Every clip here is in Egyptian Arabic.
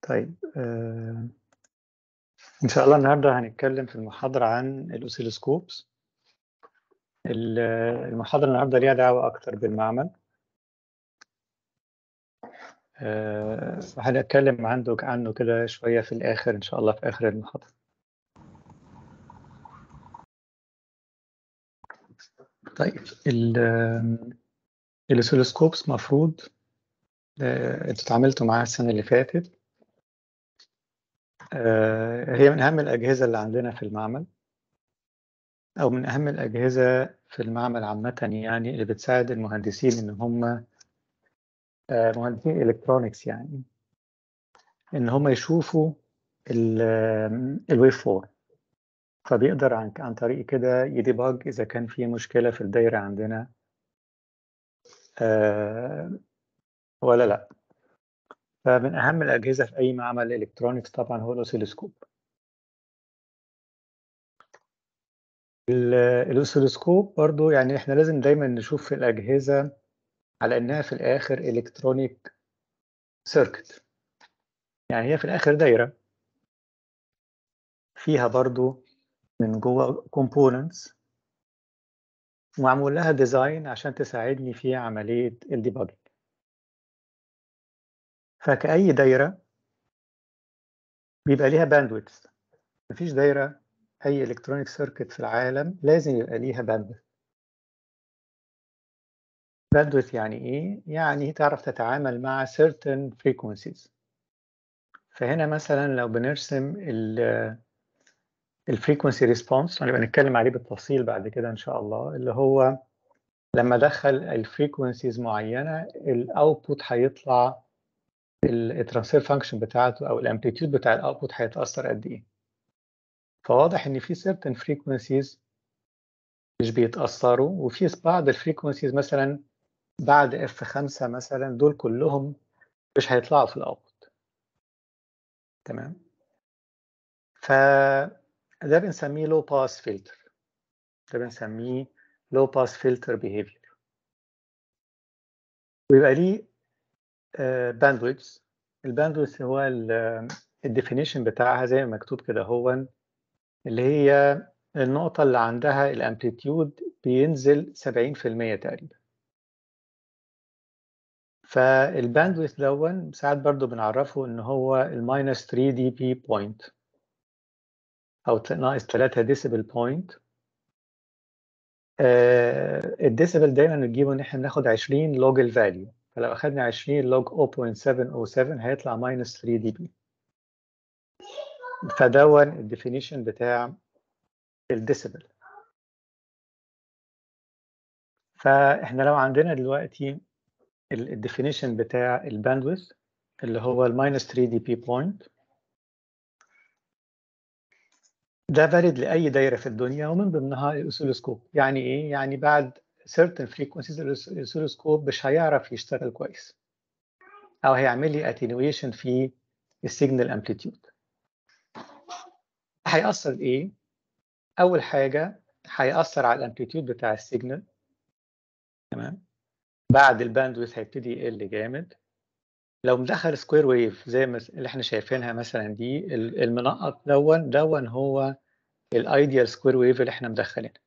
طيب آه، إن شاء الله النهاردة هنتكلم في المحاضرة عن الأوسيلوسكوبس ال- المحاضرة النهاردة ليها دعوة أكتر بالمعمل آه، هنتكلم عنه عنه كده شوية في الآخر إن شاء الله في آخر المحاضرة طيب ال- الأوسيلوسكوبس مفروض آه، انتوا اتعاملتوا معاها السنة اللي فاتت آه، هي من أهم الأجهزة اللي عندنا في المعمل أو من أهم الأجهزة في المعمل عامة يعني اللي بتساعد المهندسين إن هم آه، مهندسين إلكترونيكس يعني إن هم يشوفوا الويف فورم فبيقدر عن عن طريق كده يديباج إذا كان في مشكلة في الدايرة عندنا آه، ولا لأ فمن أهم الأجهزة في أي معمل إلكترونيكس طبعا هو الأوسيلوسكوب ال- الأوسيلوسكوب برضو يعني إحنا لازم دايما نشوف الأجهزة على إنها في الآخر إلكترونيك سيركت يعني هي في الآخر دايرة فيها برضو من جوه components ومعمول لها ديزاين عشان تساعدني في عملية الديباجنج فكأي دايرة بيبقى ليها باندويث مفيش دايرة أي إلكترونيك سيركت في العالم لازم يبقى ليها باندويث باندويث يعني إيه؟ يعني تعرف تتعامل مع certain frequencies فهنا مثلا لو بنرسم ال الفريكونسي ريسبونس هنبقى نتكلم عليه بالتفصيل بعد كده ان شاء الله اللي هو لما ادخل الفريكونسيز معينه الاوتبوت هيطلع الترانسفير فانكشن بتاعته او الامبليتيود بتاع الاوتبوت هيتاثر قد ايه فواضح ان في certain frequencies مش بيتاثروا وفي بعض الفريكونسيز مثلا بعد اف 5 مثلا دول كلهم مش هيطلعوا في الاوتبوت تمام فده بنسميه لو باس فلتر ده بنسميه لو باس فلتر بيهيفير ويبقى ليه باندويث الباندويث هو الديفينيشن بتاعها زي ما مكتوب كده هو اللي هي النقطة اللي عندها الامبليتيود بينزل 70% تقريبا فالباندويث دون ساعات برضو بنعرفه ان هو الماينس 3 دي بي بوينت او ناقص 3 ديسيبل بوينت الديسيبل دايما بنجيبه ان احنا بناخد 20 لوج الفاليو فلو اخدنا 20 لوج 0.707 هيطلع ماينس 3 دي بي فدون الديفينيشن بتاع الديسيبل فاحنا لو عندنا دلوقتي الديفينيشن بتاع الباندويث اللي هو الماينس 3 دي بي بوينت ده فاليد لأي دايرة في الدنيا ومن ضمنها الأوسيلوسكوب يعني إيه؟ يعني بعد certain frequencies الأوسيلوسكوب مش هيعرف يشتغل كويس أو هيعمل لي attenuation في السيجنال امبليتيود هيأثر إيه؟ أول حاجة هيأثر على الامبليتيود بتاع السيجنال تمام بعد الباندويث هيبتدي يقل جامد لو مدخل سكوير ويف زي ما اللي احنا شايفينها مثلا دي المنقط دون دون هو الايديال سكوير ويف اللي احنا مدخلينها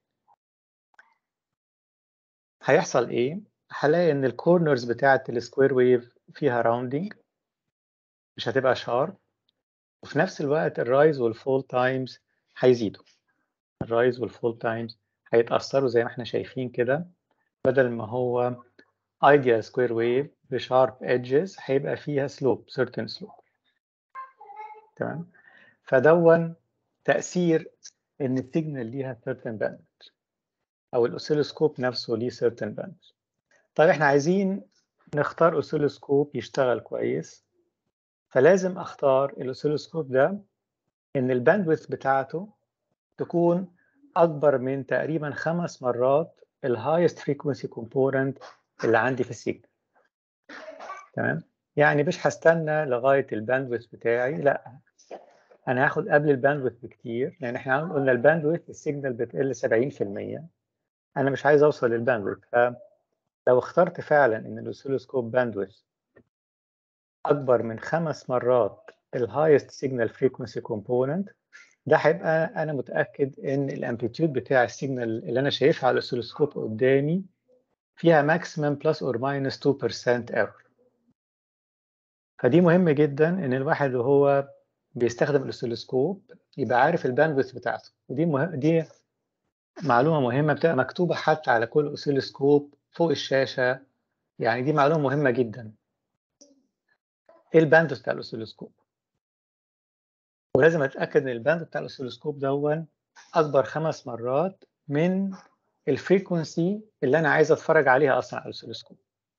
هيحصل ايه هلاقي ان الكورنرز بتاعه السكوير ويف فيها راوندنج مش هتبقى شارب وفي نفس الوقت الرايز والفول تايمز هيزيدوا الرايز والفول تايمز هيتاثروا زي ما احنا شايفين كده بدل ما هو ideal square wave بشارب edges هيبقى فيها slope certain slope تمام فدون تأثير إن السيجنال ليها certain bandwidth أو الأوسيلوسكوب نفسه ليه certain bandwidth طيب إحنا عايزين نختار أوسيلوسكوب يشتغل كويس فلازم أختار الأوسيلوسكوب ده إن الباندويث بتاعته تكون أكبر من تقريبا خمس مرات الهايست فريكونسي كومبوننت اللي عندي في السيجنال تمام يعني مش هستنى لغايه الباندويث بتاعي لا انا هاخد قبل الباندويث بكتير لان احنا قلنا الباندويث السيجنال بتقل 70% انا مش عايز اوصل للباندويث فلو اخترت فعلا ان الاوسيلوسكوب باندويث اكبر من خمس مرات الهايست سيجنال فريكونسي كومبوننت ده هيبقى انا متاكد ان الامبليتيود بتاع السيجنال اللي انا شايفها على الاسلسكوب قدامي فيها ماكسيمم بلس اور ماينس 2% ايرور فدي مهم جدا ان الواحد وهو بيستخدم الاسلسكوب يبقى عارف الباندويث بتاعته ودي مه... دي معلومه مهمه بتبقى مكتوبه حتى على كل اسلسكوب فوق الشاشه يعني دي معلومه مهمه جدا ايه الباندويث بتاع الاسلسكوب ولازم اتاكد ان الباند بتاع الاسلسكوب دون اكبر خمس مرات من الفريكونسي اللي انا عايز اتفرج عليها اصلا على الاسلسكوب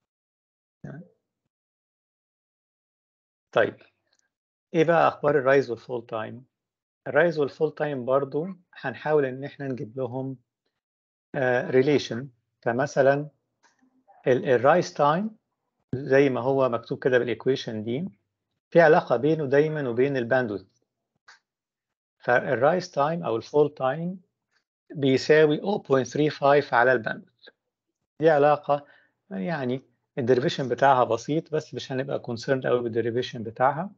طيب ايه بقى اخبار الرايز والفول تايم الرايز والفول تايم برضو هنحاول ان احنا نجيب لهم ريليشن uh, فمثلا الرايز تايم زي ما هو مكتوب كده بالايكويشن دي في علاقه بينه دايما وبين الباندويث فالرايز تايم او الفول تايم بيساوي 0.35 على الباندويث دي علاقه يعني الديريفيشن بتاعها بسيط بس مش هنبقى كونسيرند قوي بالديريفيشن بتاعها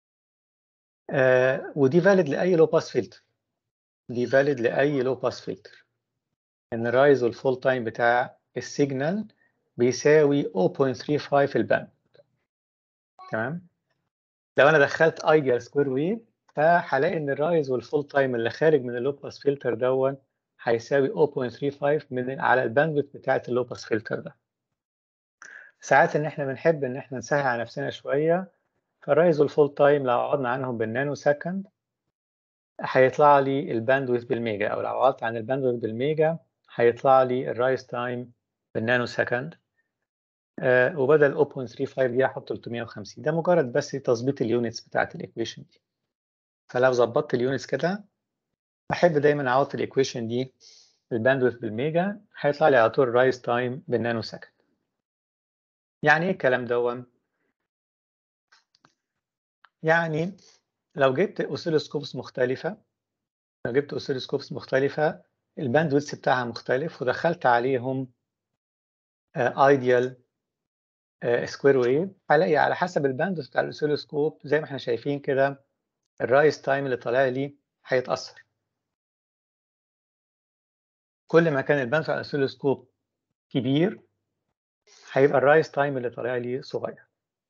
آه ودي فاليد لاي لو باس فلتر دي فاليد لاي لو باس فلتر ان الرايز والفول تايم بتاع السيجنال بيساوي 0.35 الباند تمام لو انا دخلت ايديال سكوير ويف فهلاقي ان الرايز والفول تايم اللي خارج من اللو باس فلتر دون هيساوي 0.35 من على الباندويث بتاعه اللو باس فلتر ده ساعات ان احنا بنحب ان احنا نسهل على نفسنا شويه فالرايز والفول تايم لو قعدنا عنهم بالنانو سكند هيطلع لي الباندويث بالميجا او لو عوضت عن الباندويث بالميجا هيطلع لي الرايز تايم بالنانو سكند آه وبدل 0.35 دي احط 350 ده مجرد بس تظبيط اليونتس بتاعت الايكويشن دي فلو ظبطت اليونتس كده بحب دايما اعوض الايكويشن دي الباندويث بالميجا هيطلع لي على طول الرايز تايم بالنانو سكند يعني ايه الكلام دون يعني لو جبت اوسيلوسكوبس مختلفة لو جبت اوسيلوسكوبس مختلفة الباندويث بتاعها مختلف ودخلت عليهم ايديال سكوير ويف هلاقي على حسب الباندويث بتاع الاوسيلوسكوب زي ما احنا شايفين كده الرايز تايم اللي طالع لي هيتأثر كل ما كان الباندويث بتاع الاوسيلوسكوب كبير هيبقى الرايز تايم اللي طالع لي صغير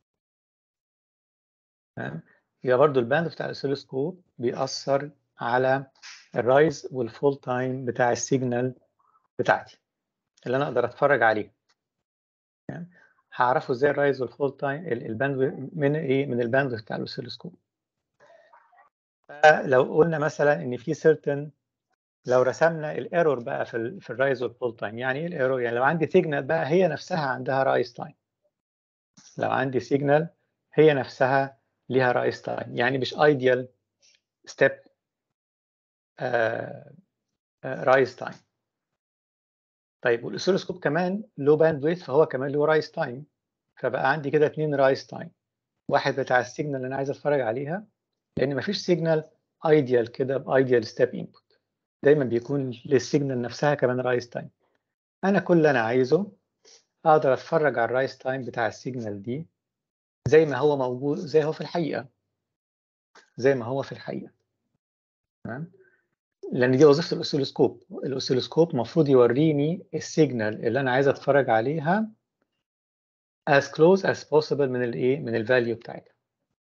تمام يبقى برضو الباند بتاع الاسلسكوب بيأثر على الرايز والفول تايم بتاع السيجنال بتاعتي اللي انا اقدر اتفرج عليه يعني هعرفه ازاي الرايز والفول تايم الباند من ايه من الباند بتاع الاسلسكوب لو قلنا مثلا ان في سيرتن لو رسمنا الايرور بقى في ال في الرايز والفول تايم يعني ايه الايرور يعني لو عندي سيجنال بقى هي نفسها عندها رايز تايم لو عندي سيجنال هي نفسها ليها رايز تايم يعني مش ايديال ستيب رايز تايم طيب والاسلسكوب كمان له باند ويث فهو كمان له رايز تايم فبقى عندي كده اتنين رايز تايم واحد بتاع السيجنال اللي انا عايز اتفرج عليها لان مفيش سيجنال ايديال كده بايديال ستيب انبوت دايما بيكون للسيجنال نفسها كمان رايز تايم انا كل اللي انا عايزه اقدر اتفرج على الرايز تايم بتاع السيجنال دي زي ما هو موجود زي هو في الحقيقة زي ما هو في الحقيقة تمام لأن دي وظيفة الأوسيلوسكوب الأوسيلوسكوب المفروض يوريني السيجنال اللي أنا عايز أتفرج عليها as close as possible من الإيه من الفاليو بتاعتها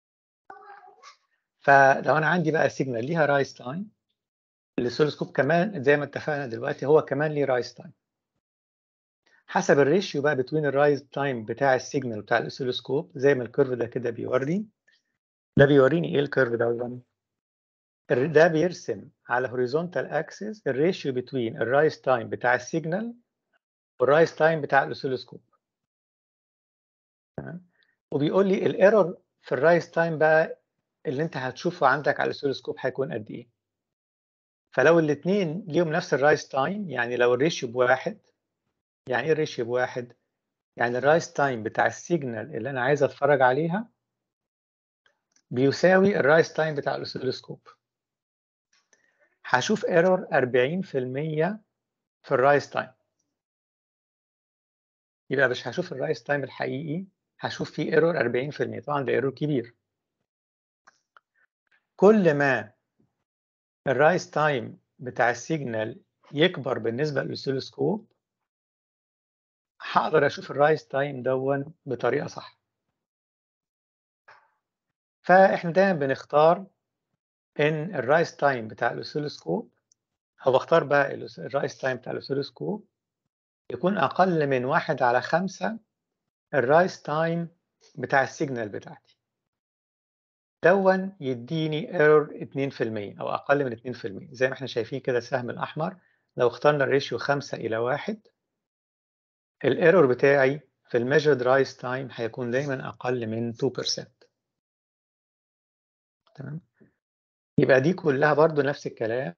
فلو أنا عندي بقى سيجنال ليها رايز تايم الأوسيلوسكوب كمان زي ما اتفقنا دلوقتي هو كمان ليه رايز تايم حسب الريشيو بقى بين الرايز تايم بتاع السيجنال بتاع الاسلسكوب زي ما الكيرف ده كده بيوري ده بيوريني ايه الكيرف ده ده بيرسم على هوريزونتال اكسس الريشيو بين الرايز تايم بتاع السيجنال والرايز تايم بتاع الاسلسكوب وبيقول لي الايرور في الرايز تايم بقى اللي انت هتشوفه عندك على الاسلسكوب هيكون قد ايه فلو الاثنين ليهم نفس الرايز تايم يعني لو الريشيو بواحد يعني ايه الريشيو بواحد؟ يعني الرايز تايم بتاع السيجنال اللي انا عايز اتفرج عليها بيساوي الرايز تايم بتاع الاسلسكوب هشوف ايرور 40% في الرايز تايم يبقى مش هشوف الرايز تايم الحقيقي هشوف فيه ايرور 40% طبعا ده ايرور كبير كل ما الرايز تايم بتاع السيجنال يكبر بالنسبه للأوسيلوسكوب هقدر اشوف الرايز تايم دون بطريقه صح فاحنا دايما بنختار ان الرايز تايم بتاع الأوسيلوسكوب او بختار بقى الرايز تايم بتاع الأوسيلوسكوب يكون اقل من واحد على خمسة الرايز تايم بتاع السيجنال بتاعتي دون يديني ايرور 2% او اقل من 2% زي ما احنا شايفين كده السهم الاحمر لو اخترنا الريشيو 5 الى 1 الايرور بتاعي في الميجرد رايز تايم هيكون دايما اقل من 2% تمام يبقى دي كلها برضو نفس الكلام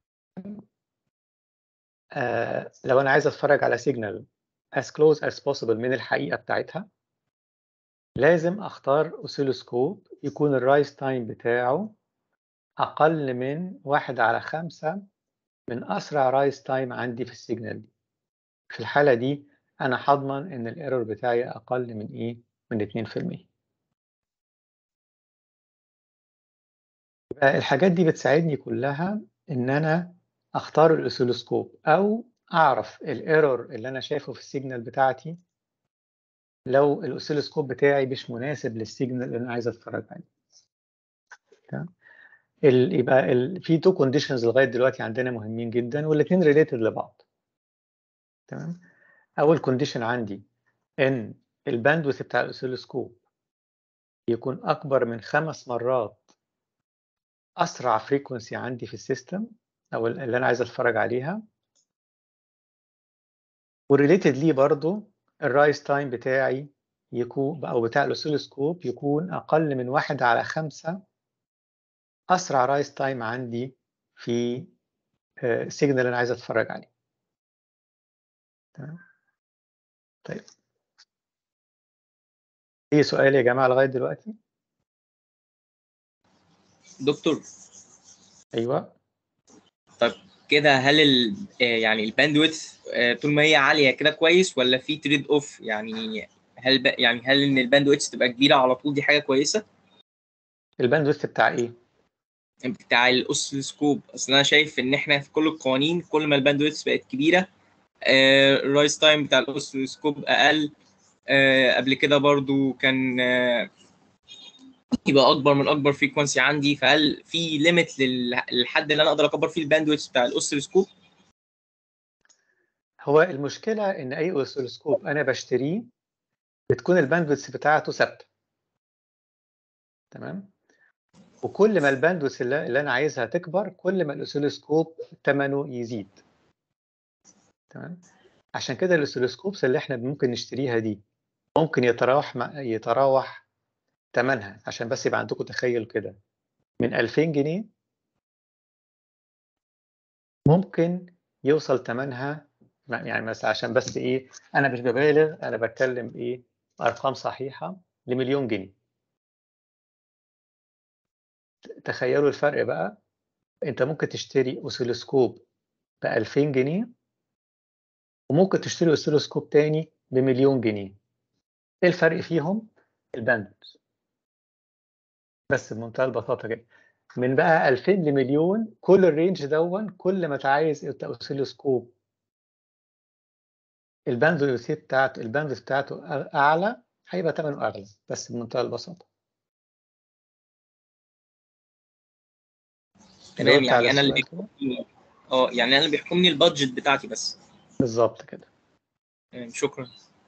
آه لو انا عايز اتفرج على سيجنال as close as possible من الحقيقه بتاعتها لازم اختار اوسيلوسكوب يكون الرايز تايم بتاعه اقل من واحد على خمسة من اسرع رايز تايم عندي في السيجنال دي في الحاله دي انا هضمن ان الايرور بتاعي اقل من ايه من 2% يبقى الحاجات دي بتساعدني كلها ان انا اختار الاوسيلوسكوب او اعرف الايرور اللي انا شايفه في السيجنال بتاعتي لو الاوسيلوسكوب بتاعي مش مناسب للسيجنال اللي انا عايز اتفرج عليه تمام يبقى ال في تو كونديشنز لغايه دلوقتي عندنا مهمين جدا والاثنين ريليتد لبعض تمام اول كونديشن عندي ان الباندوث بتاع الاوسيلوسكوب يكون اكبر من خمس مرات اسرع فريكونسي عندي في السيستم او اللي انا عايز اتفرج عليها وريليتد ليه برضو الرايز تايم بتاعي يكون او بتاع الاوسيلوسكوب يكون اقل من واحد على خمسة اسرع رايز تايم عندي في السيجنال اللي انا عايز اتفرج عليه تمام طيب ايه سؤال يا جماعه لغايه دلوقتي دكتور ايوه طب كده هل ال يعني الباندويث طول ما هي عاليه كده كويس ولا في تريد اوف يعني هل ب... يعني هل ان الباندويث تبقى كبيره على طول دي حاجه كويسه؟ الباندويث بتاع ايه؟ بتاع الاوسيلوسكوب اصل انا شايف ان احنا في كل القوانين كل ما الباندويث بقت كبيره آه الرايس تايم بتاع الاوسيلوسكوب اقل آه قبل كده برضو كان آه يبقى اكبر من اكبر فريكونسي عندي فهل في ليميت للحد اللي انا اقدر اكبر فيه الباندويث بتاع الاوسيلوسكوب هو المشكله ان اي اوسيلوسكوب انا بشتريه بتكون الباندويث بتاعته ثابته تمام وكل ما الباندويث اللي, اللي انا عايزها تكبر كل ما الاوسيلوسكوب ثمنه يزيد تمام عشان كده الاوسيلوسكوبس اللي احنا ممكن نشتريها دي ممكن يتراوح يتراوح ثمنها عشان بس يبقى عندكم تخيل كده من 2000 جنيه ممكن يوصل ثمنها يعني مثلا عشان بس ايه انا مش ببالغ انا بتكلم ايه ارقام صحيحه لمليون جنيه تخيلوا الفرق بقى انت ممكن تشتري اوسيلوسكوب ب 2000 جنيه وممكن تشتري اوسيلوسكوب تاني بمليون جنيه ايه الفرق فيهم الباندويث بس بمنتهى البساطه كده من بقى 2000 لمليون كل الرينج دون كل ما انت عايز اوسيلوسكوب الباندويث بتاعته الباندويث بتاعته اعلى هيبقى ثمنه اغلى بس بمنتهى البساطه تمام يعني انا اللي بيحكمني اه يعني انا اللي بيحكمني البادجت بتاعتي بس بالظبط كده شكرا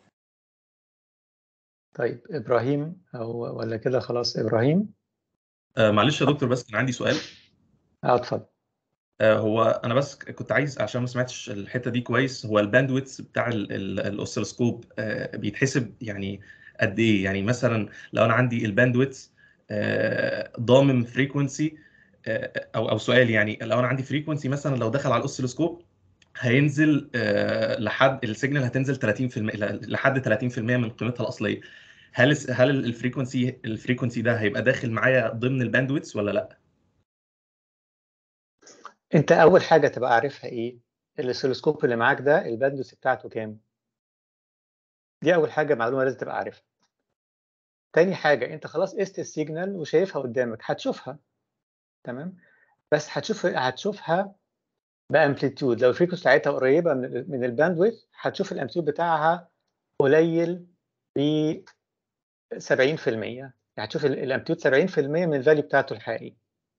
طيب ابراهيم او ولا كده خلاص ابراهيم آه معلش يا دكتور بس كان عندي سؤال اه اتفضل آه هو انا بس كنت عايز عشان ما سمعتش الحته دي كويس هو الباندويتس بتاع الاوسيلوسكوب آه بيتحسب يعني قد ايه يعني مثلا لو انا عندي الباندويتس آه ضامن فريكونسي او او سؤال يعني لو انا عندي فريكونسي مثلا لو دخل على الاوسيلوسكوب هينزل آه لحد السيجنال هتنزل 30% لحد 30% من قيمتها الاصليه هل هل الفريكونسي الفريكونسي ده هيبقى داخل معايا ضمن الباندويتس ولا لا انت اول حاجه تبقى عارفها ايه الاوسيلوسكوب اللي معاك ده الباندويتس بتاعته كام دي اول حاجه معلومه لازم تبقى عارفها تاني حاجه انت خلاص قست السيجنال وشايفها قدامك هتشوفها تمام بس هتشوف هتشوفها بامبليتيود لو الفريكونسي بتاعتها قريبه من من الباندويث هتشوف الامبليتيود بتاعها قليل ب 70% يعني هتشوف الامبليتيود 70% من الفاليو بتاعته الحقيقي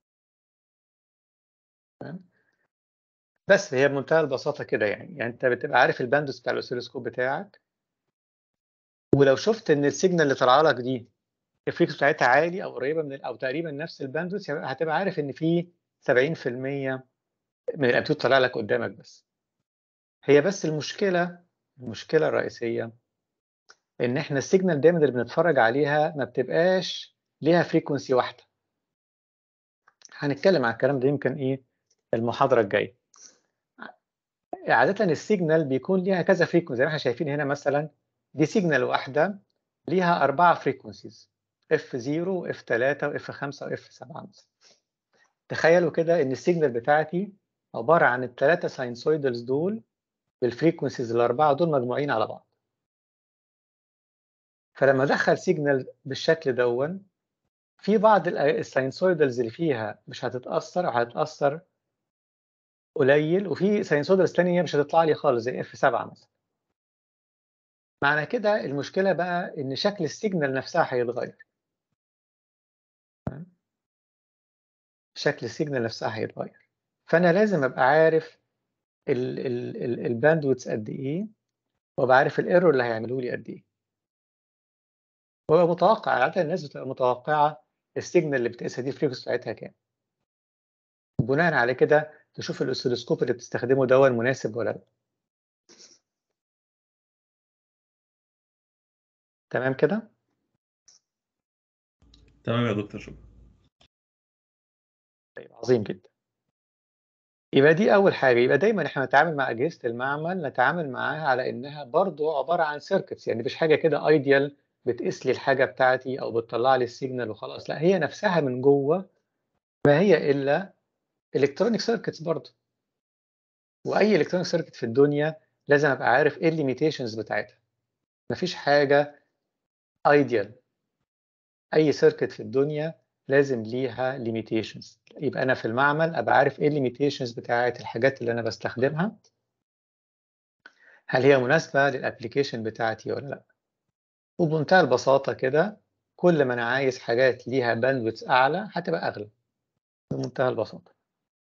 تمام بس هي بمنتهى البساطه كده يعني يعني انت بتبقى عارف الباندوث بتاع الاوسيلوسكوب بتاعك ولو شفت ان السيجنال اللي طالعه لك دي الفريكونسي بتاعتها عالي او قريبه من او تقريبا نفس الباندوث هتبقى عارف ان في 70% من الامبليتيود طالع لك قدامك بس هي بس المشكله المشكله الرئيسيه ان احنا السيجنال دايما اللي بنتفرج عليها ما بتبقاش ليها فريكونسي واحده هنتكلم على الكلام ده يمكن ايه المحاضره الجايه عاده السيجنال بيكون ليها كذا فريكونسي زي ما احنا شايفين هنا مثلا دي سيجنال واحده ليها اربعه فريكونسيز اف 0 واف 3 واف 5 واف 7 مثلا تخيلوا كده ان السيجنال بتاعتي عباره عن الثلاثه ساينسويدلز دول بالفريكونسيز الاربعه دول مجموعين على بعض فلما ادخل سيجنال بالشكل دون في بعض الساينسويدلز اللي فيها مش هتتاثر او هتتاثر قليل وفي ساينسويدلز ثانيه مش هتطلع لي خالص زي اف 7 مثلا معنى كده المشكله بقى ان شكل السيجنال نفسها هيتغير شكل السيجنال نفسها هيتغير فانا لازم ابقى عارف الباندويتس قد ايه وابقى عارف الايرور اللي هيعملوا لي قد ايه وابقى متوقع عاده الناس بتبقى متوقعه السيجنال اللي بتقيسها دي الفريكونسي بتاعتها كام بناء على كده تشوف الاوسيلوسكوب اللي بتستخدمه ده مناسب ولا لا تمام كده تمام يا دكتور شكرا طيب عظيم جدا يبقى دي اول حاجه يبقى دايما احنا نتعامل مع اجهزه المعمل نتعامل معاها على انها برضو عباره عن سيركتس يعني مش حاجه كده ايديال بتقيس لي الحاجه بتاعتي او بتطلع لي السيجنال وخلاص لا هي نفسها من جوه ما هي الا الكترونيك سيركتس برضو واي الكترونيك سيركت في الدنيا لازم ابقى عارف ايه الليميتيشنز بتاعتها مفيش حاجه ايديال اي سيركت في الدنيا لازم ليها ليميتيشنز يبقى انا في المعمل ابقى عارف ايه الليميتيشنز بتاعه الحاجات اللي انا بستخدمها هل هي مناسبه للابلكيشن بتاعتي ولا لا وبمنتهى البساطه كده كل ما انا عايز حاجات ليها باندويث اعلى هتبقى اغلى بمنتهى البساطه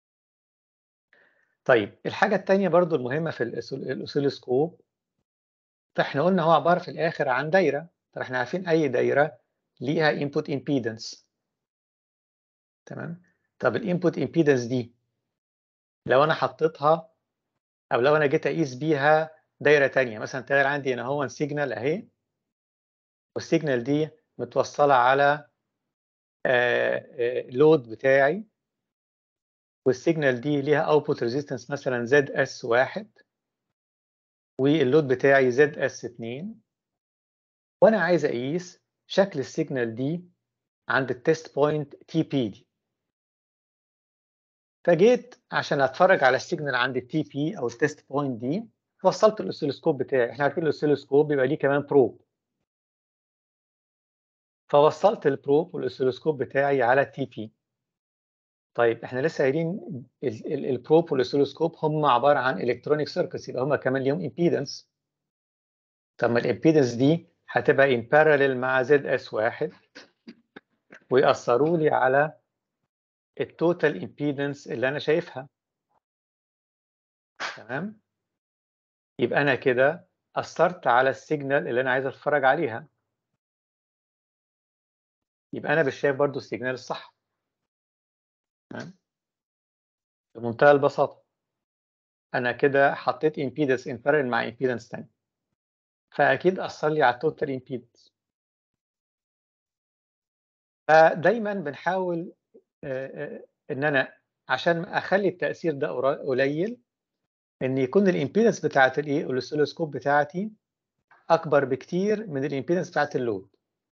طيب الحاجه الثانيه برضو المهمه في الاوسيلوسكوب احنا قلنا هو عباره في الاخر عن دايره طب احنا عارفين اي دايره ليها input impedance تمام طب الانبوت امبيدنس دي لو انا حطيتها او لو انا جيت اقيس بيها دايره تانية مثلا تخيل عندي هنا هو سيجنال اهي والسيجنال دي متوصله على لود بتاعي والسيجنال دي ليها اوتبوت ريزيستنس مثلا زد اس واحد واللود بتاعي زد اس 2 وانا عايز اقيس شكل السيجنال دي عند التيست بوينت تي بي دي فجيت عشان اتفرج على السيجنال عند التي بي او التيست بوينت دي وصلت الاوسيلوسكوب بتاعي احنا عارفين الاوسيلوسكوب بيبقى ليه كمان بروب فوصلت البروب والاوسيلوسكوب بتاعي على التي بي طيب احنا لسه قايلين البروب والاوسيلوسكوب هم عباره عن الكترونيك سيركتس يبقى هم كمان ليهم امبيدنس طب ما الامبيدنس دي هتبقى ان باراليل مع زد اس واحد ويأثروا لي على التوتال امبيدنس اللي انا شايفها تمام يبقى انا كده اثرت على السيجنال اللي انا عايز اتفرج عليها يبقى انا مش شايف برضو السيجنال الصح تمام بمنتهى البساطه انا كده حطيت امبيدنس ان باراليل مع امبيدنس ثاني فاكيد اثر لي على التوتال امبيدنس فدايما بنحاول ان انا عشان اخلي التاثير ده قليل ان يكون الامبيدنس بتاعت الايه الاوسيلوسكوب بتاعتي اكبر بكتير من الامبيدنس بتاعت اللود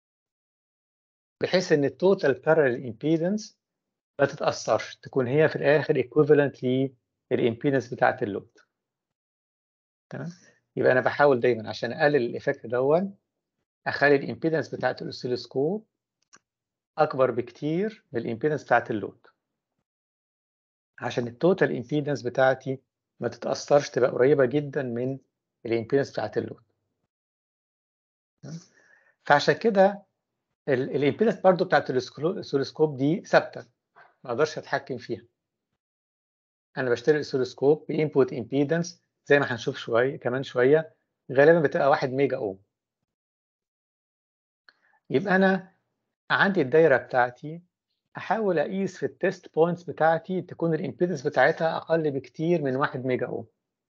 بحيث ان التوتال بارallel امبيدنس ما تتاثرش تكون هي في الاخر ايكويفالنت للامبيدنس بتاعت اللود تمام يبقى انا بحاول دايما عشان اقلل الايفكت دون اخلي الامبيدنس بتاعت الاوسيلوسكوب اكبر بكتير من الامبيدنس بتاعت اللود عشان التوتال امبيدنس بتاعتي ما تتاثرش تبقى قريبه جدا من الامبيدنس بتاعت اللود فعشان كده الامبيدنس برضو بتاعت الاسولوسكوب دي ثابته ما اقدرش اتحكم فيها انا بشتري الاسولوسكوب بانبوت امبيدنس زي ما هنشوف شويه كمان شويه غالبا بتبقى 1 ميجا اوم يبقى انا عندي الدايره بتاعتي احاول اقيس في التيست بوينتس بتاعتي تكون الامبيدنس بتاعتها اقل بكتير من 1 ميجا اوم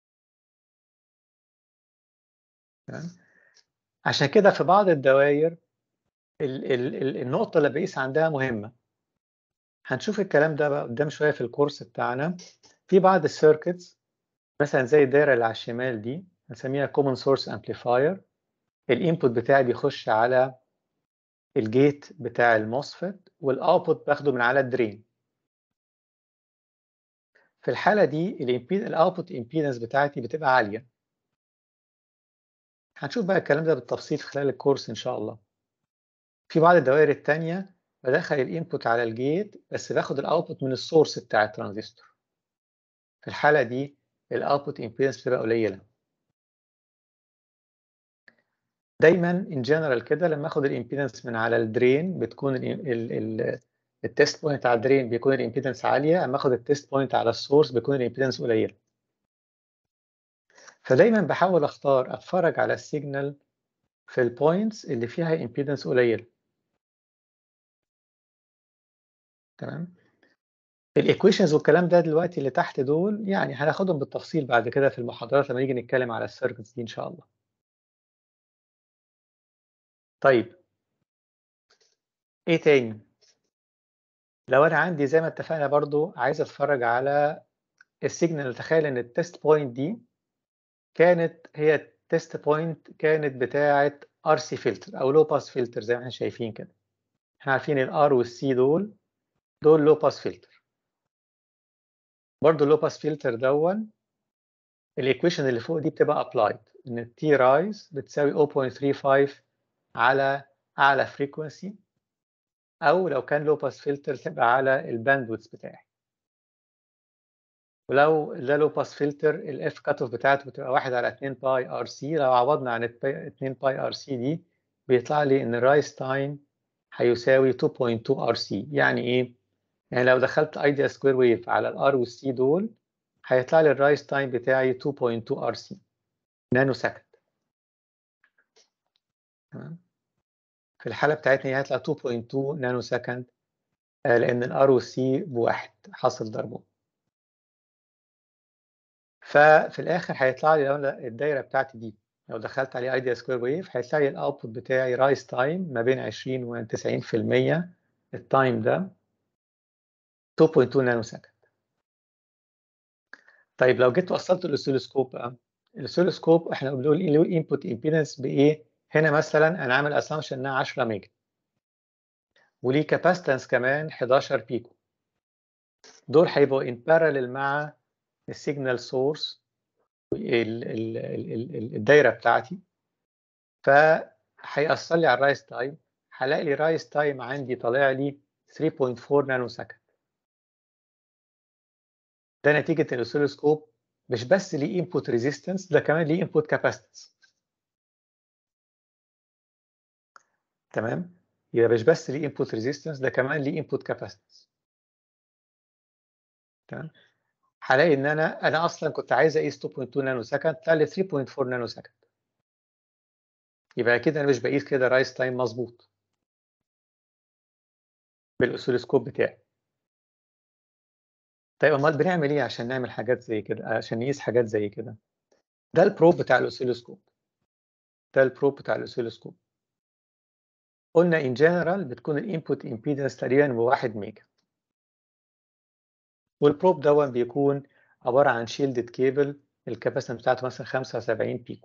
عشان كده في بعض الدوائر ال ال النقطه اللي بقيس عندها مهمه هنشوف الكلام ده بقى قدام شويه في الكورس بتاعنا في بعض السيركتس مثلا زي الدايره اللي على الشمال دي هنسميها كومن سورس امبليفاير الانبوت بتاعي بيخش على الجيت بتاع الموسفيت والاوتبوت باخده من على الدرين في الحاله دي الاوتبوت امبيدنس بتاعتي بتبقى عاليه هنشوف بقى الكلام ده بالتفصيل خلال الكورس ان شاء الله في بعض الدوائر التانية بدخل الانبوت على الجيت بس باخد الاوتبوت من السورس بتاع الترانزستور في الحالة دي الاوتبوت امبيدنس بتبقى قليلة دايما ان جنرال كده لما اخد الامبيدنس من على الدرين بتكون التيست بوينت على الدرين بيكون الامبيدنس عالية اما اخد التيست بوينت على السورس بيكون الامبيدنس قليلة فدايما بحاول اختار اتفرج على السيجنال في البوينتس اللي فيها امبيدنس قليل تمام الايكويشنز والكلام ده دلوقتي اللي تحت دول يعني هناخدهم بالتفصيل بعد كده في المحاضرات لما نيجي نتكلم على السيركتس دي ان شاء الله طيب ايه تاني لو انا عندي زي ما اتفقنا برضو عايز اتفرج على السيجنال تخيل ان التست بوينت دي كانت هي التست بوينت كانت بتاعه ار سي فلتر او لو باس فلتر زي ما احنا شايفين كده احنا عارفين الار والسي دول دول لو باس فلتر برضه اللو باس فلتر دون الايكويشن اللي فوق دي بتبقى ابلايد ان التي رايز بتساوي 0.35 على اعلى فريكونسي او لو كان لو باس فلتر تبقى على الباندويث بتاعي ولو ده لو باس فلتر الاف كات اوف بتاعته بتبقى 1 على 2 باي ار سي لو عوضنا عن 2 باي ار سي دي بيطلع لي ان الرايز تايم هيساوي 2.2 ار سي يعني ايه يعني لو دخلت ايديا سكوير ويف على الار والسي دول هيطلع لي الرايز تايم بتاعي 2.2 ار سي نانو سكند تمام في الحاله بتاعتنا هيطلع 2.2 نانو سكند لان الار والسي بواحد حاصل ضربهم ففي الاخر هيطلع لي لو الدايره بتاعتي دي لو دخلت عليه ايديا سكوير ويف هيطلع لي الاوتبوت بتاعي رايز تايم ما بين 20 و 90% التايم ده 2.2 نانو سكند طيب لو جيت وصلت الاسيلوسكوب بقى الاسيلوسكوب احنا بنقول له انبوت امبيدنس بايه هنا مثلا انا عامل اسامبشن انها 10 ميجا وليه كاباستنس كمان 11 بيكو دول هيبقوا ان باراليل مع السيجنال سورس الدايره بتاعتي فهيأثر لي على الرايس تايم هلاقي لي رايس تايم عندي طالع لي 3.4 نانو سكند ده نتيجه الاسيلوسكوب مش بس ليه انبوت ريزيستنس ده كمان ليه انبوت كاباسيتنس تمام يبقى مش بس ليه انبوت ريزيستنس ده كمان ليه انبوت كاباسيتنس تمام هلاقي ان انا انا اصلا كنت عايز اقيس 2.2 نانو سكند طلع لي 3.4 نانو سكند يبقى كده انا مش بقيس كده رايس تايم مظبوط بالاسيلوسكوب بتاعي طيب امال بنعمل ايه عشان نعمل حاجات زي كده عشان نقيس حاجات زي كده ده البروب بتاع الاسيلوسكوب ده البروب بتاع الاسيلوسكوب قلنا ان جنرال بتكون الانبوت امبيدنس تقريبا بواحد ميجا والبروب دون بيكون عباره عن شيلدد كيبل الكاباسيتنس بتاعته مثلا 75 بيكو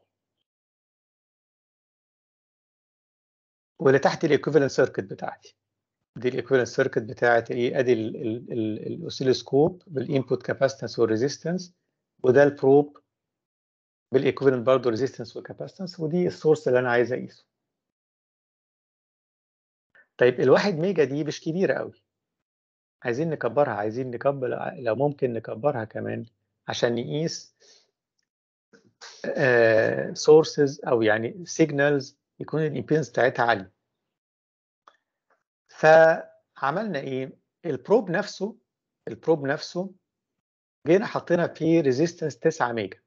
واللي تحت الايكوفالنت سيركت بتاعتي دي الايكوفالنت سيركت بتاعت ايه ادي الاوسيلوسكوب بالانبوت كاباسيتنس والريزيستنس وده البروب بالايكوفالنت برضه ريزيستنس والكاباسيتنس ودي السورس اللي انا عايز اقيسه طيب الواحد ميجا دي مش كبيره قوي عايزين نكبرها عايزين نكبر لو ممكن نكبرها كمان عشان نقيس سورسز او يعني سيجنالز يكون الامبيدنس بتاعتها عاليه فعملنا ايه البروب نفسه البروب نفسه جينا حطينا فيه ريزيستنس 9 ميجا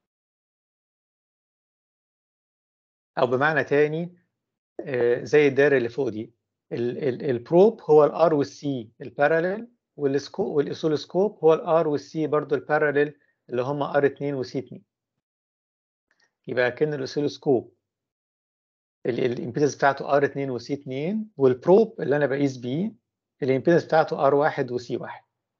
او بمعنى تاني زي الدايره اللي فوق دي البروب هو الار والسي الباراليل والسكوب والاسولوسكوب هو الار والسي برضو الباراليل اللي هم ار 2 وسي 2 يبقى كان الاسولوسكوب الامبيدنس بتاعته ار 2 وسي 2 والبروب اللي انا بقيس بيه الامبيدنس بتاعته ار 1 وسي 1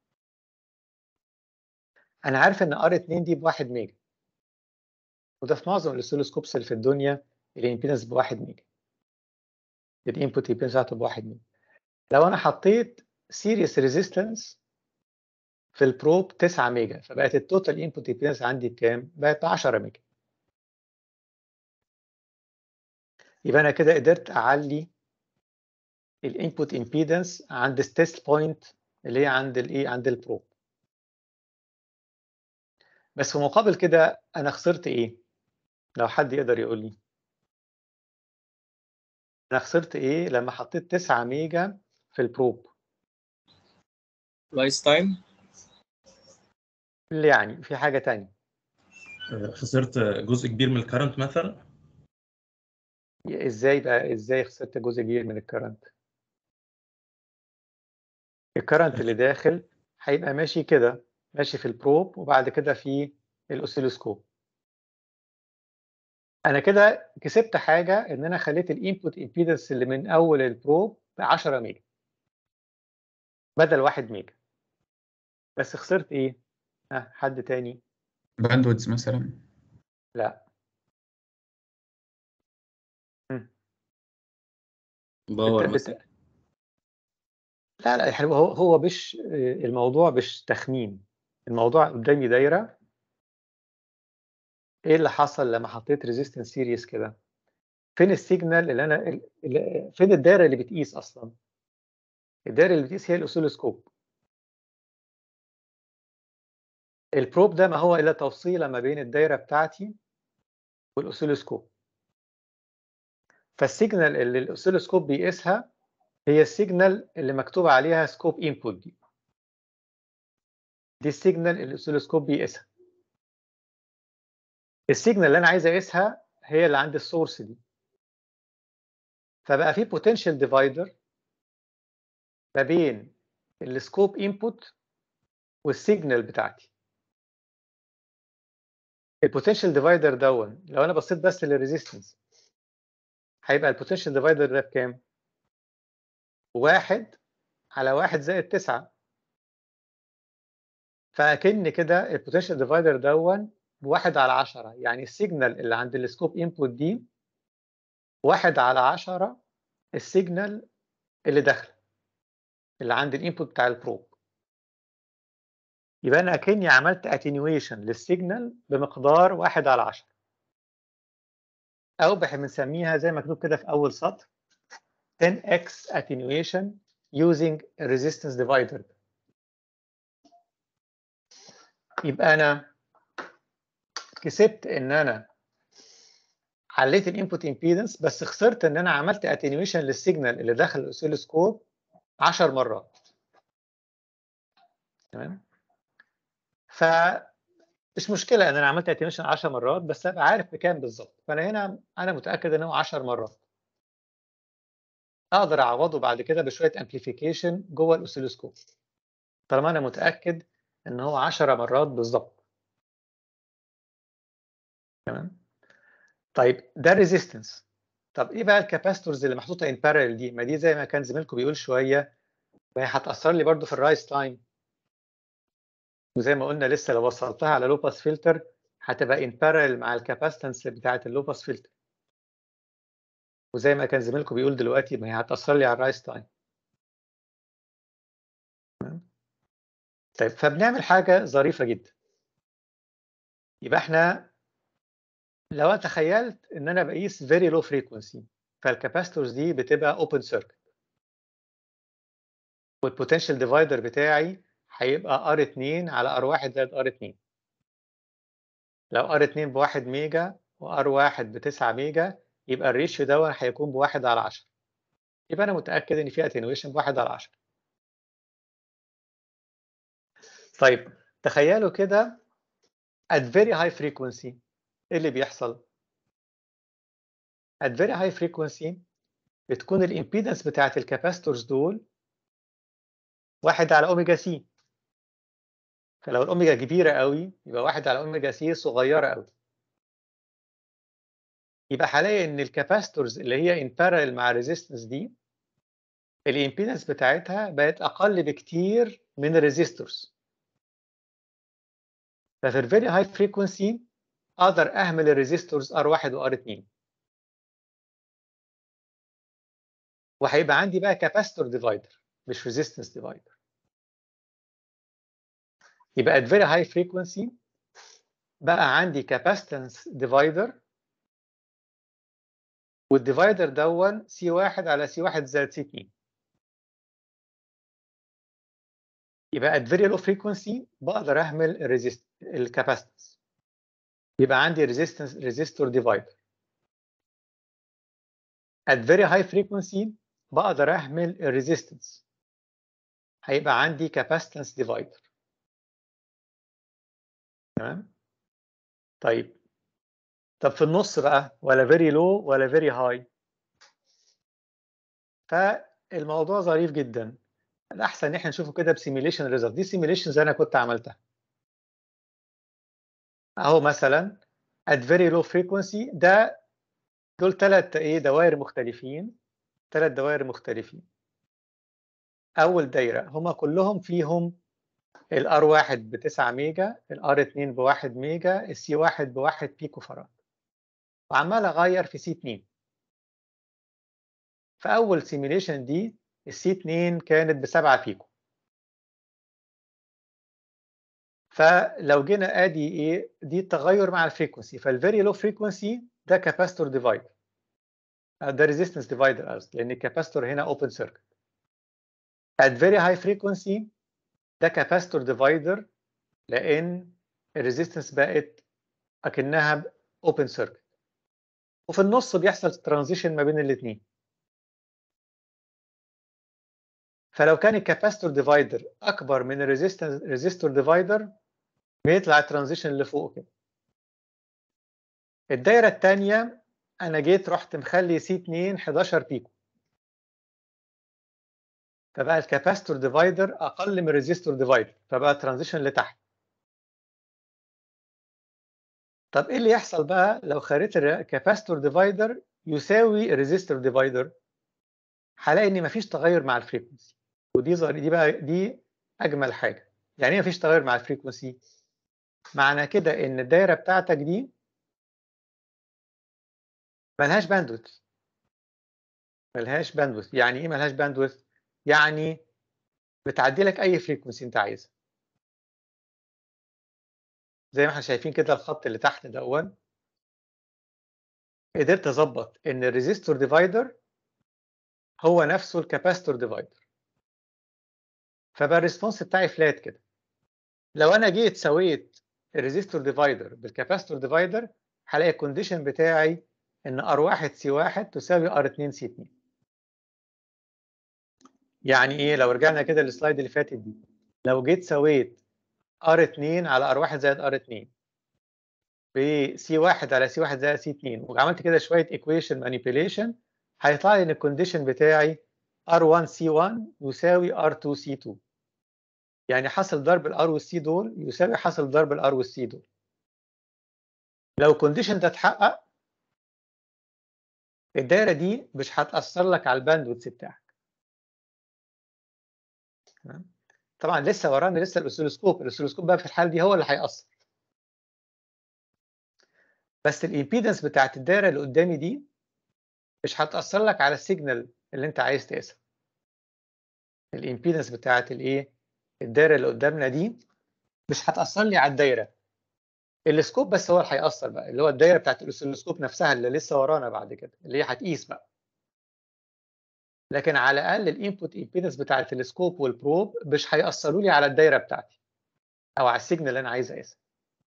انا عارف ان ار 2 دي ب 1 ميجا وده في معظم الاسولوسكوبس اللي في الدنيا الامبيدنس ب 1 ميجا الانبوت امبيدنس بتاعته ب 1 ميجا لو انا حطيت سيريس ريزيستنس في البروب 9 ميجا فبقت التوتال انبوت امبيدنس عندي بكام؟ بقت 10 ميجا يبقى انا كده قدرت اعلي الانبوت امبيدنس عند التيست بوينت اللي هي عند الايه عند البروب بس في مقابل كده انا خسرت ايه لو حد يقدر يقول لي انا خسرت ايه لما حطيت 9 ميجا في البروب رايس تايم اللي يعني في حاجه تانية خسرت جزء كبير من الكرنت مثلا ازاي بقى ازاي خسرت جزء كبير من الكرنت الكرنت اللي داخل هيبقى ماشي كده ماشي في البروب وبعد كده في الاوسيلوسكوب انا كده كسبت حاجه ان انا خليت الانبوت امبيدنس اللي من اول البروب ب 10 ميجا بدل 1 ميجا بس خسرت ايه ها حد تاني باندويدز مثلا لا باور بت- مثلا لا لا هو هو مش الموضوع مش تخمين الموضوع قدامي دايره ايه اللي حصل لما حطيت ريزيستنس سيريس كده فين السيجنال اللي انا اللي فين الدايره اللي بتقيس اصلا الدايره اللي بتقيس هي الاوسيلوسكوب البروب ده ما هو الا توصيله ما بين الدايره بتاعتي والاوسيلوسكوب فالسيجنال اللي الاوسيلوسكوب بيقيسها هي السيجنال اللي مكتوب عليها سكوب انبوت دي دي السيجنال اللي الاوسيلوسكوب بيقيسها السيجنال اللي انا عايز اقيسها هي اللي عند السورس دي فبقى في بوتنشال ديفايدر ما بين السكوب انبوت والسيجنال بتاعتي البوتنشال ديفايدر دون لو انا بصيت بس للريزيستنس هيبقى البوتنشال ديفايدر ده بكام؟ واحد على واحد زائد تسعة فأكن كده البوتنشال ديفايدر دون بواحد على عشرة يعني السيجنال اللي عند السكوب انبوت دي واحد على عشرة السيجنال اللي داخله اللي عند الانبوت بتاع البروب يبقى انا اكني عملت اتنيويشن للسيجنال بمقدار واحد على عشرة او بنسميها زي ما مكتوب كده في اول سطر 10x attenuation using a resistance divider يبقى انا كسبت ان انا عليت الانبوت امبيدنس بس خسرت ان انا عملت اتنيويشن للسيجنال اللي داخل الاوسيلوسكوب 10 مرات تمام ف مش مشكله ان انا عملت اتنيويشن 10 مرات بس ابقى عارف بكام بالظبط فانا هنا انا متاكد ان هو 10 مرات اقدر اعوضه بعد كده بشويه امبليفيكيشن جوه الاوسيلوسكوب طالما انا متاكد ان هو 10 مرات بالظبط تمام طيب ده الريزيستنس طب ايه بقى الكاباستورز اللي محطوطه ان بارallel دي ما دي زي ما كان زميلكم بيقول شويه ما هي هتاثر لي برضو في الرايس تايم وزي ما قلنا لسه لو وصلتها على لو باس فلتر هتبقى ان بارallel مع الكاباستنس بتاعه اللو باس فلتر وزي ما كان زميلكم بيقول دلوقتي ما هي هتاثر لي على الرايس تايم طيب فبنعمل حاجه ظريفه جدا يبقى احنا لو انا تخيلت ان انا بقيس فيري لو فريكونسي فالكاباستورز دي بتبقى اوبن سيركت والبوتنشال ديفايدر بتاعي هيبقى ار 2 على ار 1 زائد ار 2 لو ار 2 بواحد ميجا وار 1 ب 9 ميجا يبقى الريشيو ده هيكون بواحد على 10 يبقى انا متاكد ان في اتنويشن بواحد على 10 طيب تخيلوا كده at very high frequency ايه اللي بيحصل؟ at very high frequency بتكون الامبيدنس بتاعت الكاباستورز دول واحد على اوميجا سي فلو الاوميجا كبيره قوي يبقى واحد على اوميجا سي صغيره قوي يبقى هلاقي ان الكاباستورز اللي هي ان بارallel مع الريزيستنس دي الامبيدنس بتاعتها بقت اقل بكتير من الريزيستورز ففي الفيري هاي فريكونسي اقدر اهمل الريزيستورز ار1 وار2 وهيبقى عندي بقى كاباستور ديفايدر مش ريزيستنس ديفايدر يبقى at very high frequency بقى عندي capacitance divider والديفايدر دون سي واحد على سي واحد زائد سي اتنين يبقى at very low frequency بقدر اهمل الريزيست الكاباسيتنس يبقى عندي resistance resistor divider at very high frequency بقدر اهمل الريزيستنس هيبقى عندي capacitance divider تمام طيب طب في النص بقى ولا very low ولا very high فالموضوع ظريف جدا الاحسن ان احنا نشوفه كده بسيميليشن ريزلت دي سيميليشنز انا كنت عملتها اهو مثلا at very low frequency ده دول ثلاث ايه دوائر مختلفين ثلاث دوائر مختلفين اول دايره هما كلهم فيهم الار 1 ب 9 ميجا الار 2 ب 1 ميجا السي 1 ب 1 بيكو فراد وعمال اغير في سي 2 في اول سيميليشن دي السي 2 كانت ب 7 بيكو فلو جينا ادي ايه دي التغير مع الفريكونسي فالفيري لو فريكونسي ده كاباستور ديفايدر ده ريزيستنس ديفايدر قصدي لان الكاباستور هنا اوبن سيركت at very high frequency ده كاباستور ديفايدر لان الريزيستنس بقت اكنها اوبن سيركت وفي النص بيحصل ترانزيشن ما بين الاثنين فلو كان الكاباستور ديفايدر اكبر من الريزيستنس ريزيستور ديفايدر بيطلع الترانزيشن اللي فوق كده الدايره الثانيه انا جيت رحت مخلي سي 2 11 بيكو فبقى الكاباستور ديفايدر اقل من الريزيستور ديفايدر فبقى الترانزيشن لتحت طب ايه اللي يحصل بقى لو خليت الكاباستور ديفايدر يساوي الريزيستور ديفايدر هلاقي ان مفيش تغير مع الفريكونسي ودي ظهر دي بقى دي اجمل حاجه يعني ايه مفيش تغير مع الفريكونسي معنى كده ان الدايره بتاعتك دي ملهاش باندوث ملهاش باندوث يعني ايه ملهاش باندوث يعني بتعدي لك اي فريكونسي انت عايزها زي ما احنا شايفين كده الخط اللي تحت دون قدرت اظبط ان الريزيستور ديفايدر هو نفسه الكاباستور ديفايدر فبقى الريسبونس بتاعي فلات كده لو انا جيت سويت الريزيستور ديفايدر بالكاباستور ديفايدر هلاقي الكونديشن بتاعي ان R1 C1 تساوي R2 C2 يعني ايه لو رجعنا كده للسلايد اللي فاتت دي لو جيت سويت R2 على R1 زائد R2 ب C1 على C1 زائد C2 وعملت كده شويه ايكويشن مانيبيوليشن هيطلع لي ان الكونديشن بتاعي R1 C1 يساوي R2 C2 يعني حاصل ضرب الار والسي دول يساوي حاصل ضرب الار والسي دول لو الكونديشن ده اتحقق الدايره دي مش هتاثر لك على الباندويث بتاعك تمام طبعا لسه ورانا لسه الاوسيلوسكوب الاوسيلوسكوب بقى في الحاله دي هو اللي هيأثر بس الامبيدنس بتاعت الدايره اللي قدامي دي مش هتأثر لك على السيجنال اللي انت عايز تقيسها الامبيدنس بتاعت الايه الدايره اللي قدامنا دي مش هتأثر لي على الدايره السكوب بس هو اللي هيأثر بقى اللي هو الدايره بتاعت الاوسيلوسكوب نفسها اللي لسه ورانا بعد كده اللي هي هتقيس بقى لكن على الاقل الانبوت امبيدنس بتاع التلسكوب والبروب مش هيأثروا لي على الدايره بتاعتي او على السيجنال اللي انا عايز اقيسها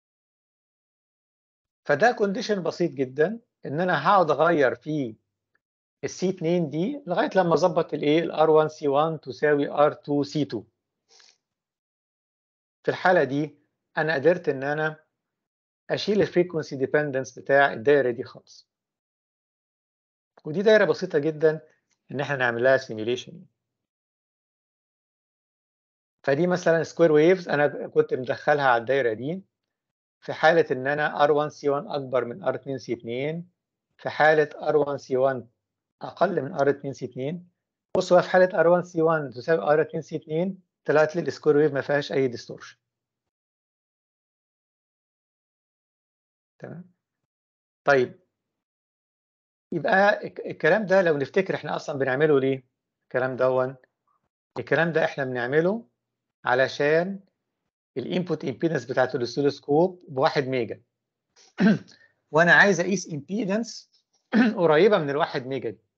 فده كونديشن بسيط جدا ان انا هقعد اغير في السي 2 دي لغايه لما اظبط الايه الار 1 سي 1 تساوي ار 2 سي 2 في الحاله دي انا قدرت ان انا اشيل الفريكونسي ديبندنس بتاع الدايره دي خالص ودي دايره بسيطه جدا ان احنا نعمل لها سيميليشن فدي مثلا سكوير ويفز انا كنت مدخلها على الدايره دي في حاله ان انا R1 C1 اكبر من R2 C2 في حاله R1 C1 اقل من R2 C2 بصوا في حاله R1 C1 تساوي R2 C2 طلعت لي السكوير ويف ما فيهاش اي ديستورشن تمام طيب يبقى الكلام ده لو نفتكر احنا اصلا بنعمله ليه الكلام دون الكلام ده احنا بنعمله علشان الانبوت امبيدنس بتاعت الاوسيلوسكوب بواحد ميجا وانا عايز اقيس امبيدنس قريبه من الواحد ميجا دي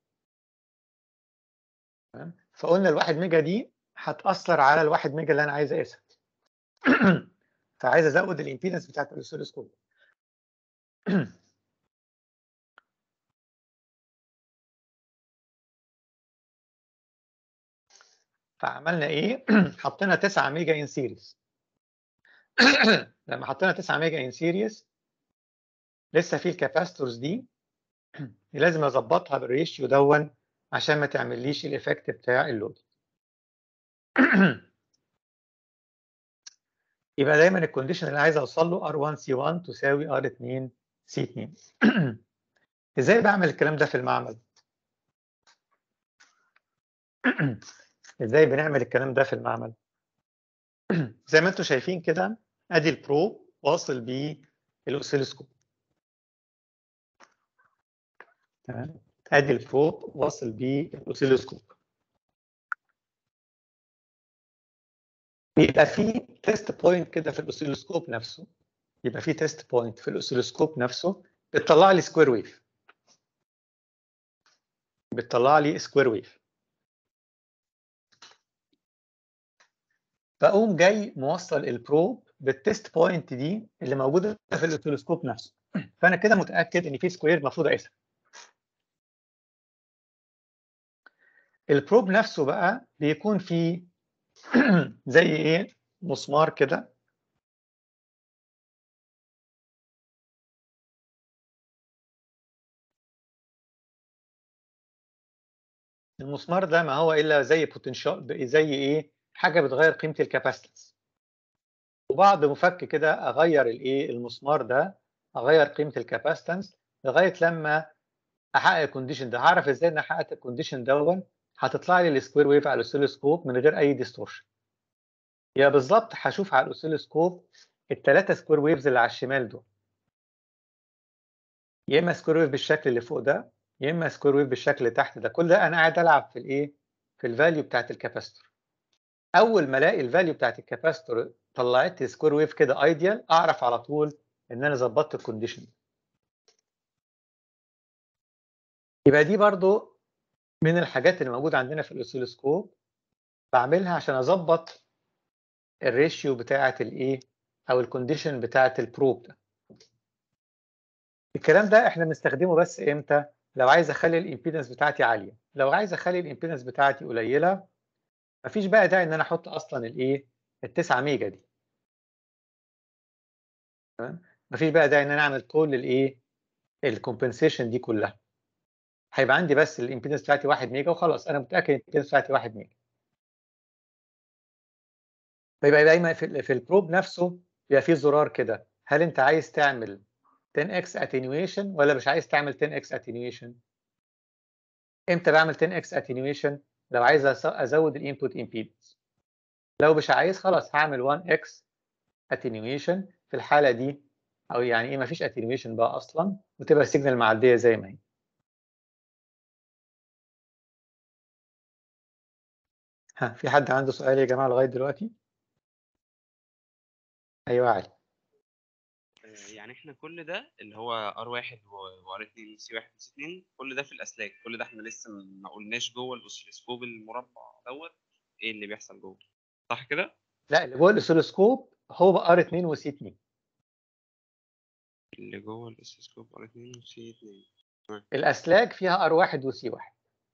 تمام فقلنا الواحد ميجا دي هتاثر على الواحد ميجا اللي انا عايز اقيسها فعايز ازود الامبيدنس بتاعت الاوسيلوسكوب فعملنا ايه حطينا 9 ميجا ان سيريز لما حطينا 9 ميجا ان سيريز لسه في الكاباستورز دي لازم اظبطها بالريشيو دون عشان ما تعمليش الايفكت بتاع اللود يبقى دايما الكونديشن اللي عايز اوصل له R1 C1 تساوي R2 C2 ازاي بعمل الكلام ده في المعمل ازاي بنعمل الكلام ده في المعمل زي ما انتم شايفين كده ادي البرو واصل بالاوسيلوسكوب تمام ادي البرو واصل بالاوسيلوسكوب بيبقى في تيست بوينت كده في الاوسيلوسكوب نفسه يبقى في تيست بوينت في الاوسيلوسكوب نفسه بتطلع لي سكوير ويف بتطلع لي سكوير ويف فاقوم جاي موصل البروب بالتيست بوينت دي اللي موجوده في الاوسيلوسكوب نفسه فانا كده متاكد ان في سكوير المفروض اقيسها البروب نفسه بقى بيكون فيه زي ايه مسمار كده المسمار ده ما هو الا زي بوتنشال زي ايه حاجه بتغير قيمه الكاباسيتنس وبعد مفك كده اغير الايه المسمار ده اغير قيمه الكاباسيتنس لغايه لما احقق الكونديشن ده هعرف ازاي ان انا حققت الكونديشن دون هتطلع لي السكوير ويف على الاوسيلوسكوب من غير اي ديستورشن يا بالظبط هشوف على الاوسيلوسكوب الثلاثه سكوير ويفز اللي على الشمال دول يا اما سكوير ويف بالشكل اللي فوق ده يا اما سكوير ويف بالشكل اللي تحت ده كل ده انا قاعد العب في الايه في الفاليو بتاعت الكاباستور اول ما الاقي الفاليو بتاعت الكاباستور طلعت لي سكوير ويف كده ايديال اعرف على طول ان انا ظبطت الكونديشن يبقى دي برضو من الحاجات اللي موجوده عندنا في الاوسيلوسكوب بعملها عشان اظبط الريشيو بتاعه الايه او الكونديشن بتاعه البروب ده الكلام ده احنا بنستخدمه بس امتى لو عايز اخلي الامبيدنس بتاعتي عاليه لو عايز اخلي الامبيدنس بتاعتي قليله مفيش بقى داعي ان انا احط اصلا الايه ال9 ميجا دي تمام مفيش بقى داعي ان انا اعمل كل الايه الكومبنسيشن دي كلها هيبقى عندي بس الامبيدنس بتاعتي 1 ميجا وخلاص انا متاكد الامبيدنس بتاعتي 1 ميجا فيبقى دايما في, في البروب نفسه بيبقى فيه زرار كده هل انت عايز تعمل 10x attenuation ولا مش عايز تعمل 10x attenuation امتى بعمل 10x attenuation لو عايز ازود الانبوت امبيدنس لو مش عايز خلاص هعمل 1x attenuation في الحاله دي او يعني ايه مفيش attenuation بقى اصلا وتبقى السيجنال معديه زي ما هي ها في حد عنده سؤال يا جماعه لغايه دلوقتي ايوه علي آه، يعني احنا كل ده اللي هو R1 و R2 و C1 و C2 كل ده في الأسلاك كل ده احنا لسه ما قلناش جوه الأوسيلوسكوب المربع دوت ايه اللي بيحصل جوه صح كده؟ لا اللي جوه الاسلوسكوب هو ار 2 وسي 2 اللي جوه الأوسيلوسكوب R2 و C2 الاسلاك فيها ار 1 وسي 1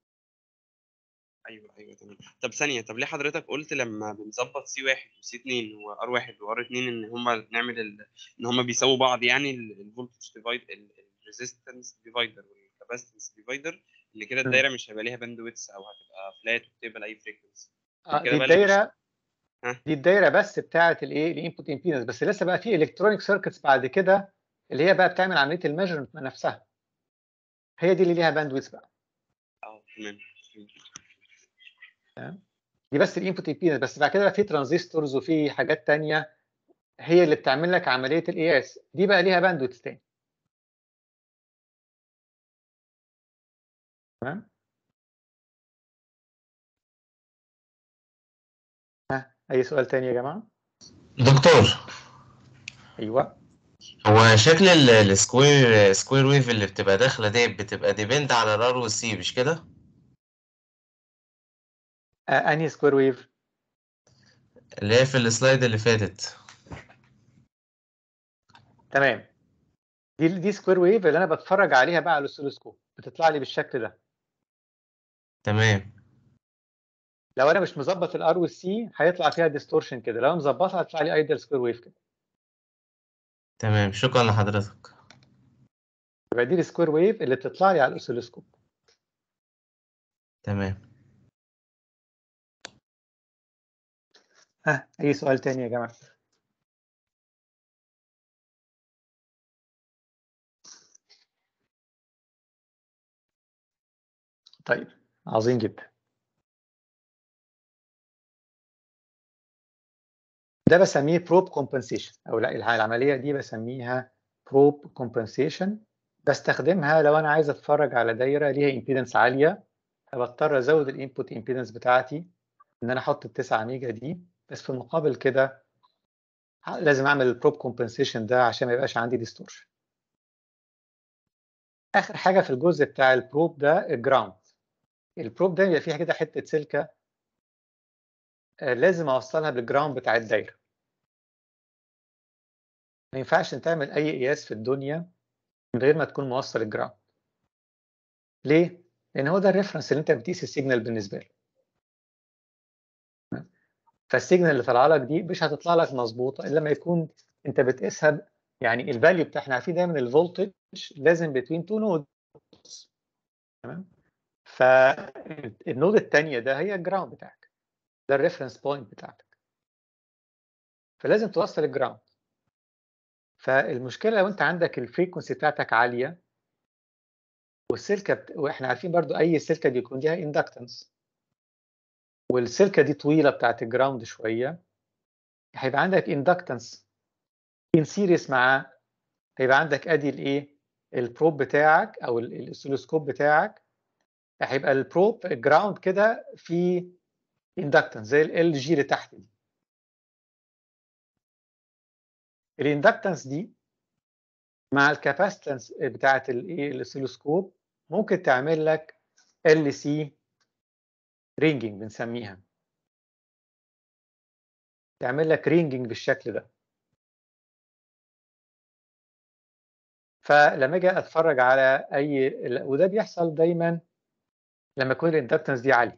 ايوه ايوه تمام طب ثانية طب ليه حضرتك قلت لما بنظبط سي واحد وسي اتنين وار واحد وار اتنين ان هما نعمل ال... ان هما بيساووا بعض يعني الفولتج ديفايد الريزيستنس ديفايدر والكاباسيتنس ديفايدر ان كده م. الدايره مش هيبقى ليها باند ويتس او هتبقى فلات وبتقبل اي فريكونسي آه، كده دي بقى اللي الدايره ها؟ دي الدايره بس بتاعه الايه الانبوت امبيدنس بس لسه بقى في الكترونيك سيركتس بعد كده اللي هي بقى بتعمل عمليه الميجرمنت نفسها هي دي اللي ليها باندويث بقى اه تمام دي بس الانبوت امبيدنس بس بعد كده بقى في ترانزستورز وفي حاجات تانية هي اللي بتعمل لك عمليه القياس دي بقى ليها باندويث تاني تمام ها اي سؤال تاني يا جماعه دكتور ايوه هو شكل ال- السكوير سكوير ويف اللي بتبقى داخله دي بتبقى ديبند على الار والسي مش كده؟ آه انهي سكوير ويف اللي هي في السلايد اللي فاتت تمام دي دي سكوير ويف اللي انا بتفرج عليها بقى على الاسلوسكوب بتطلع لي بالشكل ده تمام لو انا مش مظبط الار والسي هيطلع فيها ديستورشن كده لو أنا مظبطها هتطلع لي ايدل سكوير ويف كده تمام شكرا لحضرتك يبقى دي السكوير ويف اللي بتطلع لي على الاسلوسكوب تمام ها اي سؤال تاني يا جماعه طيب عظيم جدا ده بسميه بروب كومبنسيشن او لا الع- العمليه دي بسميها بروب كومبنسيشن بستخدمها لو انا عايز اتفرج على دايره ليها امبيدنس عاليه فبضطر ازود الانبوت امبيدنس بتاعتي ان انا احط التسعة ميجا دي بس في المقابل كده ع- لازم اعمل البروب كومبنسيشن ده عشان ما يبقاش عندي ديستورشن اخر حاجه في الجزء بتاع البروب ده الجراوند البروب ده بيبقى فيها كده حته سلكه آه، لازم اوصلها بالجراوند بتاع الدايره ما ينفعش تعمل اي قياس في الدنيا من غير ما تكون موصل الجراوند ليه لان هو ده الريفرنس اللي انت بتقيس السيجنال بالنسبه له فالسيجنال اللي طالعه لك دي مش هتطلع لك مظبوطه الا لما يكون انت بتقيسها ب- يعني الفاليو بتاع احنا عارفين دايما الفولتج لازم بين تو نودز تمام فالنود الثانيه ده هي الجراوند بتاعك ده الريفرنس بوينت بتاعتك فلازم توصل الجراوند فالمشكله لو انت عندك الفريكونسي بتاعتك عاليه والسلكه بت... واحنا عارفين برضو اي سلكه بيكون ليها اندكتنس والسلكه دي طويله بتاعت الجراوند شويه هيبقى عندك اندكتنس ان سيريس مع هيبقى عندك ادي الايه البروب بتاعك او ال- الاسلوسكوب بتاعك هيبقى البروب الجراوند كده في اندكتنس زي ال جي اللي تحت دي الاندكتنس دي مع الكاباسيتنس بتاعت الايه الاسلوسكوب ممكن تعمل لك ال سي رينجينج بنسميها تعمل لك رينجينج بالشكل ده فلما اجي اتفرج على اي وده بيحصل دايما لما يكون الاندكتنس دي عاليه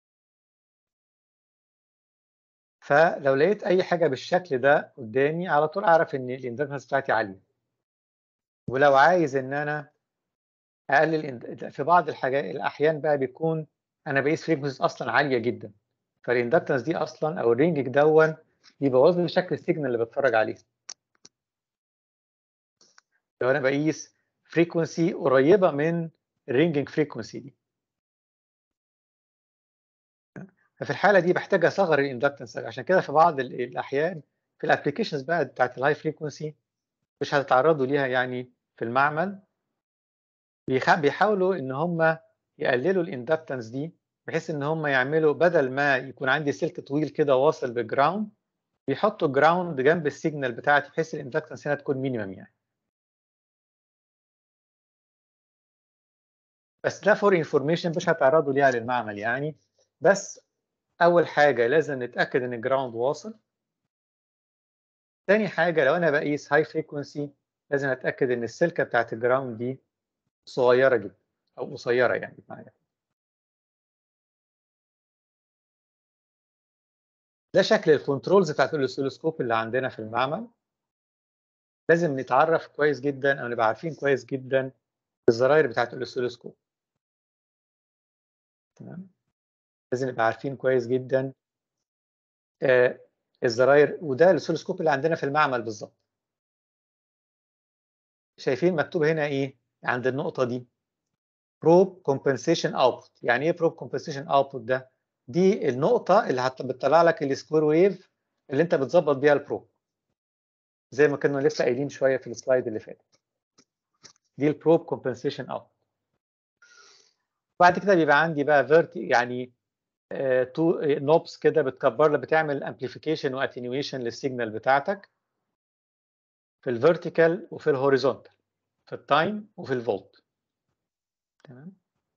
فلو لقيت اي حاجه بالشكل ده قدامي على طول اعرف ان الاندكتنس بتاعتي عاليه ولو عايز ان انا اقلل إند- في بعض الحاجات الاحيان بقى بيكون انا بقيس فريكونسي اصلا عاليه جدا فالاندكتنس دي اصلا او الرينج دون بيبوظ لي شكل السيجنال اللي بتفرج عليه لو انا بقيس فريكونسي قريبه من الرينجينج فريكونسي دي ففي الحاله دي بحتاج اصغر الاندكتنس عشان كده في بعض ال- الاحيان في الابلكيشنز بقى بتاعت الهاي فريكونسي مش هتتعرضوا ليها يعني في المعمل بيخ- بيحاولوا ان هم يقللوا الاندكتنس دي بحيث ان هم يعملوا بدل ما يكون عندي سلك طويل كده واصل بالجراوند بيحطوا جراوند جنب السيجنال بتاعتي بحيث الاندكتنس هنا تكون مينيمم يعني بس ده فور انفورميشن مش هتعرضوا ليها للمعمل يعني بس اول حاجه لازم نتاكد ان الجراوند واصل تاني حاجه لو انا بقيس هاي فريكونسي لازم اتاكد ان السلكه بتاعت الجراوند دي صغيره جدا او قصيره يعني بمعنى ده شكل الكنترولز بتاعت الاوسيلوسكوب اللي عندنا في المعمل لازم نتعرف كويس جدا او نبقى عارفين كويس جدا الزراير بتاعت الاوسيلوسكوب تمام لازم نبقى عارفين كويس جدا آه الزراير وده الاوسيلوسكوب اللي عندنا في المعمل بالظبط شايفين مكتوب هنا ايه عند النقطه دي بروب كومبنسيشن اوتبوت يعني ايه بروب كومبنسيشن اوتبوت ده دي النقطه اللي بتطلع لك السكوير ويف اللي انت بتظبط بيها البروب زي ما كنا لسه قايلين شويه في السلايد اللي فات دي البروب كومبنسيشن اوت بعد كده بيبقى عندي بقى فيرتي يعني تو نوبس كده بتكبر لك بتعمل امبليفيكيشن واتنيويشن للسيجنال بتاعتك في الفيرتيكال وفي الهوريزونتال في التايم وفي الفولت تمام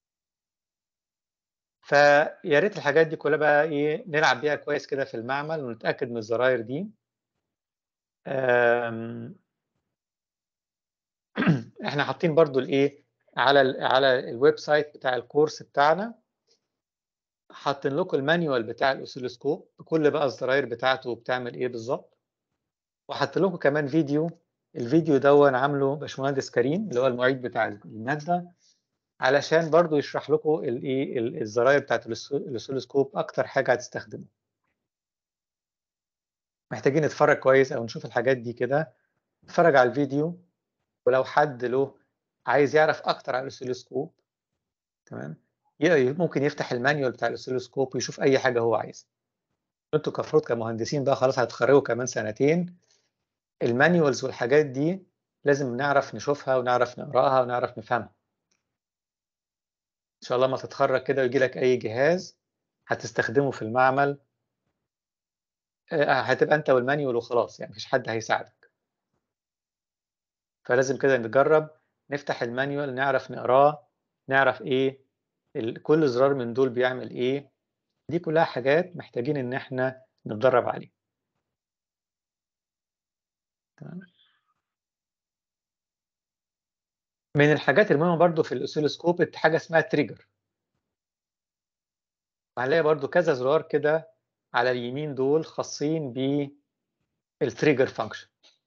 فيا ريت الحاجات دي كلها بقى ايه نلعب بيها كويس كده في المعمل ونتاكد من الزراير دي احنا حاطين برضو الايه على ال على الويب سايت بتاع الكورس بتاعنا حاطين لكم المانيوال بتاع الاوسيلوسكوب بكل بقى الزراير بتاعته بتعمل ايه بالظبط وحط لكم كمان فيديو الفيديو دون عامله باشمهندس كريم اللي هو المعيد بتاع الماده علشان برضو يشرح لكم الايه الزراير بتاعت الاوسيلوسكوب اكتر حاجه هتستخدموها محتاجين نتفرج كويس او نشوف الحاجات دي كده نتفرج على الفيديو ولو حد له عايز يعرف اكتر على الاوسيلوسكوب تمام ممكن يفتح المانيوال بتاع الاوسيلوسكوب ويشوف اي حاجه هو عايزها انتوا كفروض كمهندسين بقى خلاص هتتخرجوا كمان سنتين المانيوالز والحاجات دي لازم نعرف نشوفها ونعرف نقراها ونعرف نفهمها ان شاء الله ما تتخرج كده ويجي لك اي جهاز هتستخدمه في المعمل هتبقى انت والمانيوال وخلاص يعني مفيش حد هيساعدك فلازم كده نجرب نفتح المانيوال نعرف نقراه نعرف ايه كل زرار من دول بيعمل ايه دي كلها حاجات محتاجين ان احنا نتدرب عليها تمام من الحاجات المهمه برضو في الاوسيلوسكوب حاجه اسمها تريجر هنلاقي برضو كذا زرار كده على اليمين دول خاصين بالتريجر فانكشن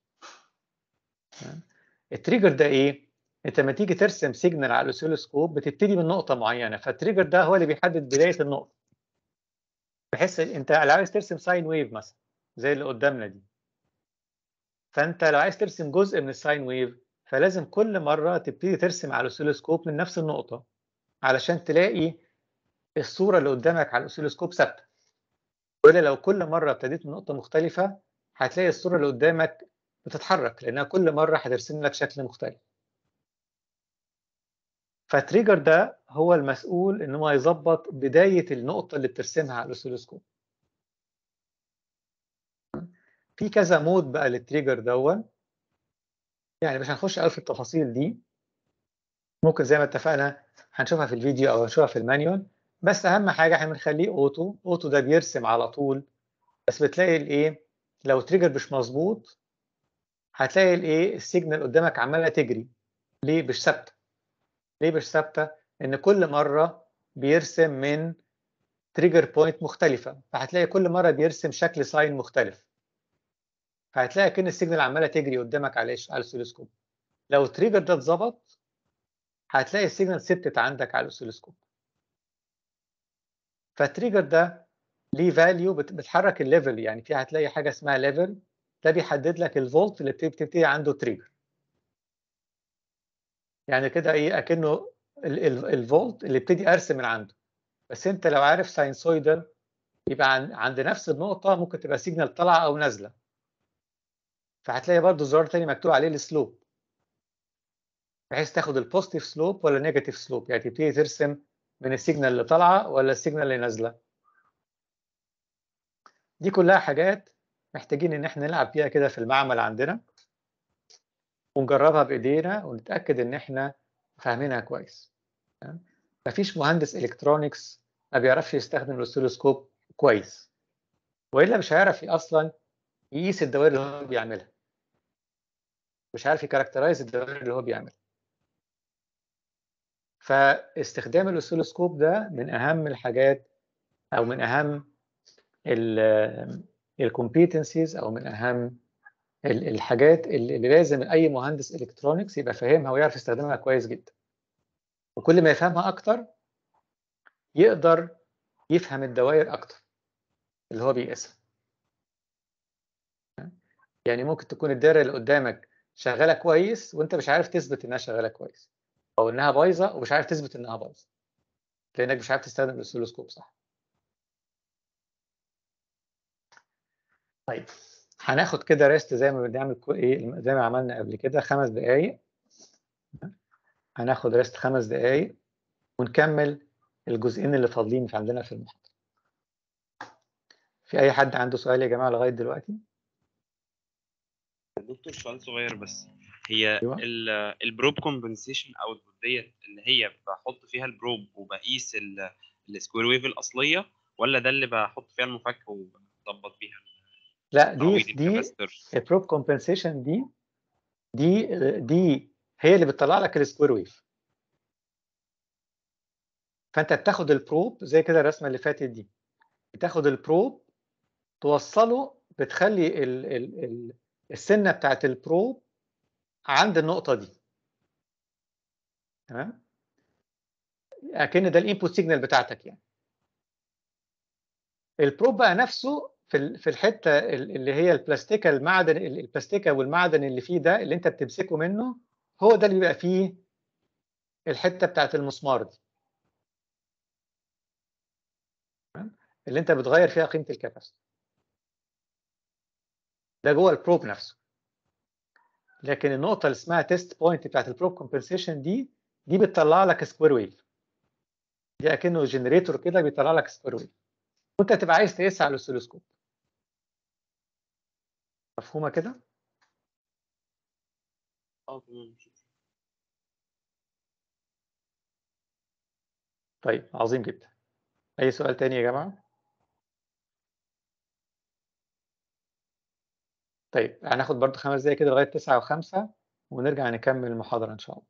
التريجر ده ايه انت لما تيجي ترسم سيجنال على الاوسيلوسكوب بتبتدي من نقطه معينه فالتريجر ده هو اللي بيحدد بدايه النقطه بحيث انت لو عايز ترسم ساين ويف مثلا زي اللي قدامنا دي فانت لو عايز ترسم جزء من الساين ويف فلازم كل مره تبتدي ترسم على الاوسيلوسكوب من نفس النقطه علشان تلاقي الصوره اللي قدامك على الاوسيلوسكوب ثابته ولا لو كل مره ابتديت من نقطه مختلفه هتلاقي الصوره اللي قدامك بتتحرك لانها كل مره هترسم لك شكل مختلف فالتريجر ده هو المسؤول ان هو يظبط بدايه النقطه اللي بترسمها على الاوسيلوسكوب في كذا مود بقى للتريجر دون يعني مش هنخش قوي في التفاصيل دي ممكن زي ما اتفقنا هنشوفها في الفيديو او هنشوفها في المانيوال بس اهم حاجه احنا بنخليه اوتو اوتو ده بيرسم على طول بس بتلاقي الايه لو تريجر مش مظبوط هتلاقي الايه السيجنال قدامك عماله تجري ليه مش ثابته ليه مش ثابته ان كل مره بيرسم من تريجر بوينت مختلفه فهتلاقي كل مره بيرسم شكل ساين مختلف فهتلاقي كأن السيجنال عماله تجري قدامك على على السيلوسكوب لو التريجر ده اتظبط هتلاقي السيجنال ثبتت عندك على السيلوسكوب فالتريجر ده ليه فاليو بتحرك الليفل يعني في هتلاقي حاجه اسمها ليفل ده بيحدد لك الفولت اللي بتبتدي عنده تريجر يعني كده ايه اكنه الفولت اللي ابتدي ارسم من عنده بس انت لو عارف ساينسويدال يبقى عند نفس النقطه ممكن تبقى سيجنال طالعه او نازله فهتلاقي برضو زرار تاني مكتوب عليه السلوب بحيث تاخد البوزيتيف سلوب ولا نيجاتيف سلوب يعني تبتدي ترسم من السيجنال اللي طالعه ولا السيجنال اللي نازله دي كلها حاجات محتاجين ان احنا نلعب بيها كده في المعمل عندنا ونجربها بايدينا ونتاكد ان احنا فاهمينها كويس تمام؟ مفيش مهندس الكترونيكس ما بيعرفش يستخدم الاوسيلوسكوب كويس والا مش هيعرف اصلا يقيس الدوائر اللي هو بيعملها مش عارف يكاركترايز الدوائر اللي هو بيعملها فاستخدام الاوسيلوسكوب ده من اهم الحاجات او من اهم الكومبيتنسيز او من اهم ال- الحاجات اللي اللي لازم اي مهندس الكترونيكس يبقى فاهمها ويعرف يستخدمها كويس جدا وكل ما يفهمها اكتر يقدر يفهم الدوائر اكتر اللي هو بيقيسها يعني ممكن تكون الدايره اللي قدامك شغاله كويس وانت مش عارف تثبت انها شغاله كويس او انها بايظه ومش عارف تثبت انها بايظه لانك مش عارف تستخدم الاوسيلوسكوب صح طيب هناخد كده ريست زي ما بنعمل كو- ايه زي ما عملنا قبل كده خمس دقايق هناخد ريست خمس دقايق ونكمل الجزئين اللي فاضلين في عندنا في المحاضرة في أي حد عنده سؤال يا جماعة لغاية دلوقتي؟ دكتور سؤال صغير بس هي أيوة. ال- البروب كومبنسيشن اوتبوت ديت اللي هي بحط فيها البروب وبقيس ال- السكوير ويف الاصليه ولا ده اللي بحط فيها المفك وبظبط بيها لا دي تعويض دي الكاباستور البروب كومبنسيشن دي دي دي هي اللي بتطلع لك السكوير ويف فانت بتاخد البروب زي كده الرسمه اللي فاتت دي بتاخد البروب توصله بتخلي ال ال ال السنه بتاعت البروب عند النقطه دي تمام اكن ده الانبوت سيجنال بتاعتك يعني البروب بقى نفسه في ال- في الحته ال- اللي هي البلاستيكا المعدن ال- البلاستيكا والمعدن اللي فيه ده اللي انت بتمسكه منه هو ده اللي بيبقى فيه الحته بتاعت المسمار دي تمام؟ اللي انت بتغير فيها قيمه الكاباسيتور ده جوه البروب نفسه لكن النقطه اللي اسمها تيست بوينت بتاعت البروب كومبنسيشن دي دي بتطلع لك سكوير ويف دي اكنه جنريتور كده بيطلع لك سكوير ويف وانت تبقى عايز تقيسها على الاسلوسكوب مفهومه كده اه تمام طيب عظيم جدا اي سؤال تاني يا جماعه طيب هناخد برضو خمس دقايق كده لغايه تسعة وخمسة ونرجع نكمل المحاضره ان شاء الله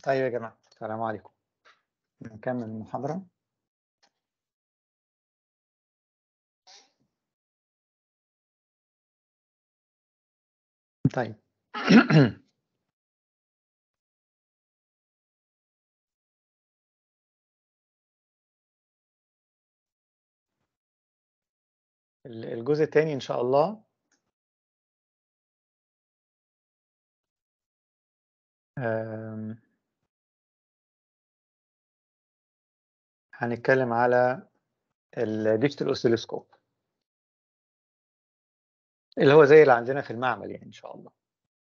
طيب يا جماعة السلام عليكم نكمل المحاضرة طيب ال- الجزء الثاني إن شاء الله آم، هنتكلم على الديجيتال اوسيلوسكوب اللي هو زي اللي عندنا في المعمل يعني ان شاء الله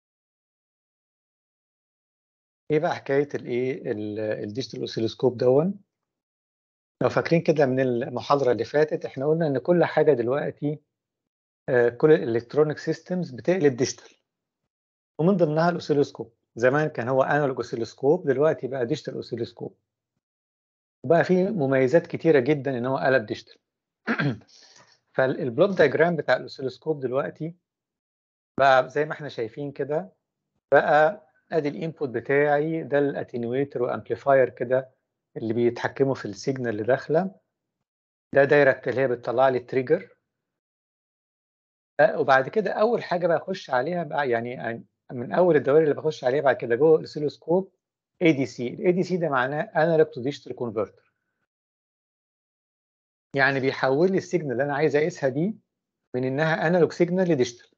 ايه بقى حكايه الايه الديجيتال اوسيلوسكوب دون لو فاكرين كده من المحاضره اللي فاتت احنا قلنا ان كل حاجه دلوقتي آه، كل الالكترونيك سيستمز بتقلب ديجيتال ومن ضمنها الاوسيلوسكوب زمان كان هو انالوج اوسيلوسكوب دلوقتي بقى ديجيتال اوسيلوسكوب وبقى فيه مميزات كتيره جدا ان هو قلب ديجيتال فالبلوك دايجرام بتاع الاوسيلوسكوب دلوقتي بقى زي ما احنا شايفين كده بقى ادي الانبوت بتاعي ده الاتنيويتر وامبليفاير كده اللي بيتحكموا في السيجنال اللي داخله ده دايره اللي هي بتطلع لي التريجر وبعد كده اول حاجه بقى اخش عليها بقى يعني من اول الدوائر اللي بخش عليها بعد كده جوه الاوسيلوسكوب اي دي سي الاي دي سي ده معناه انالوج تو ديجيتال كونفرتر يعني بيحول لي السيجنال اللي انا عايز اقيسها دي من انها انالوج سيجنال لديجيتال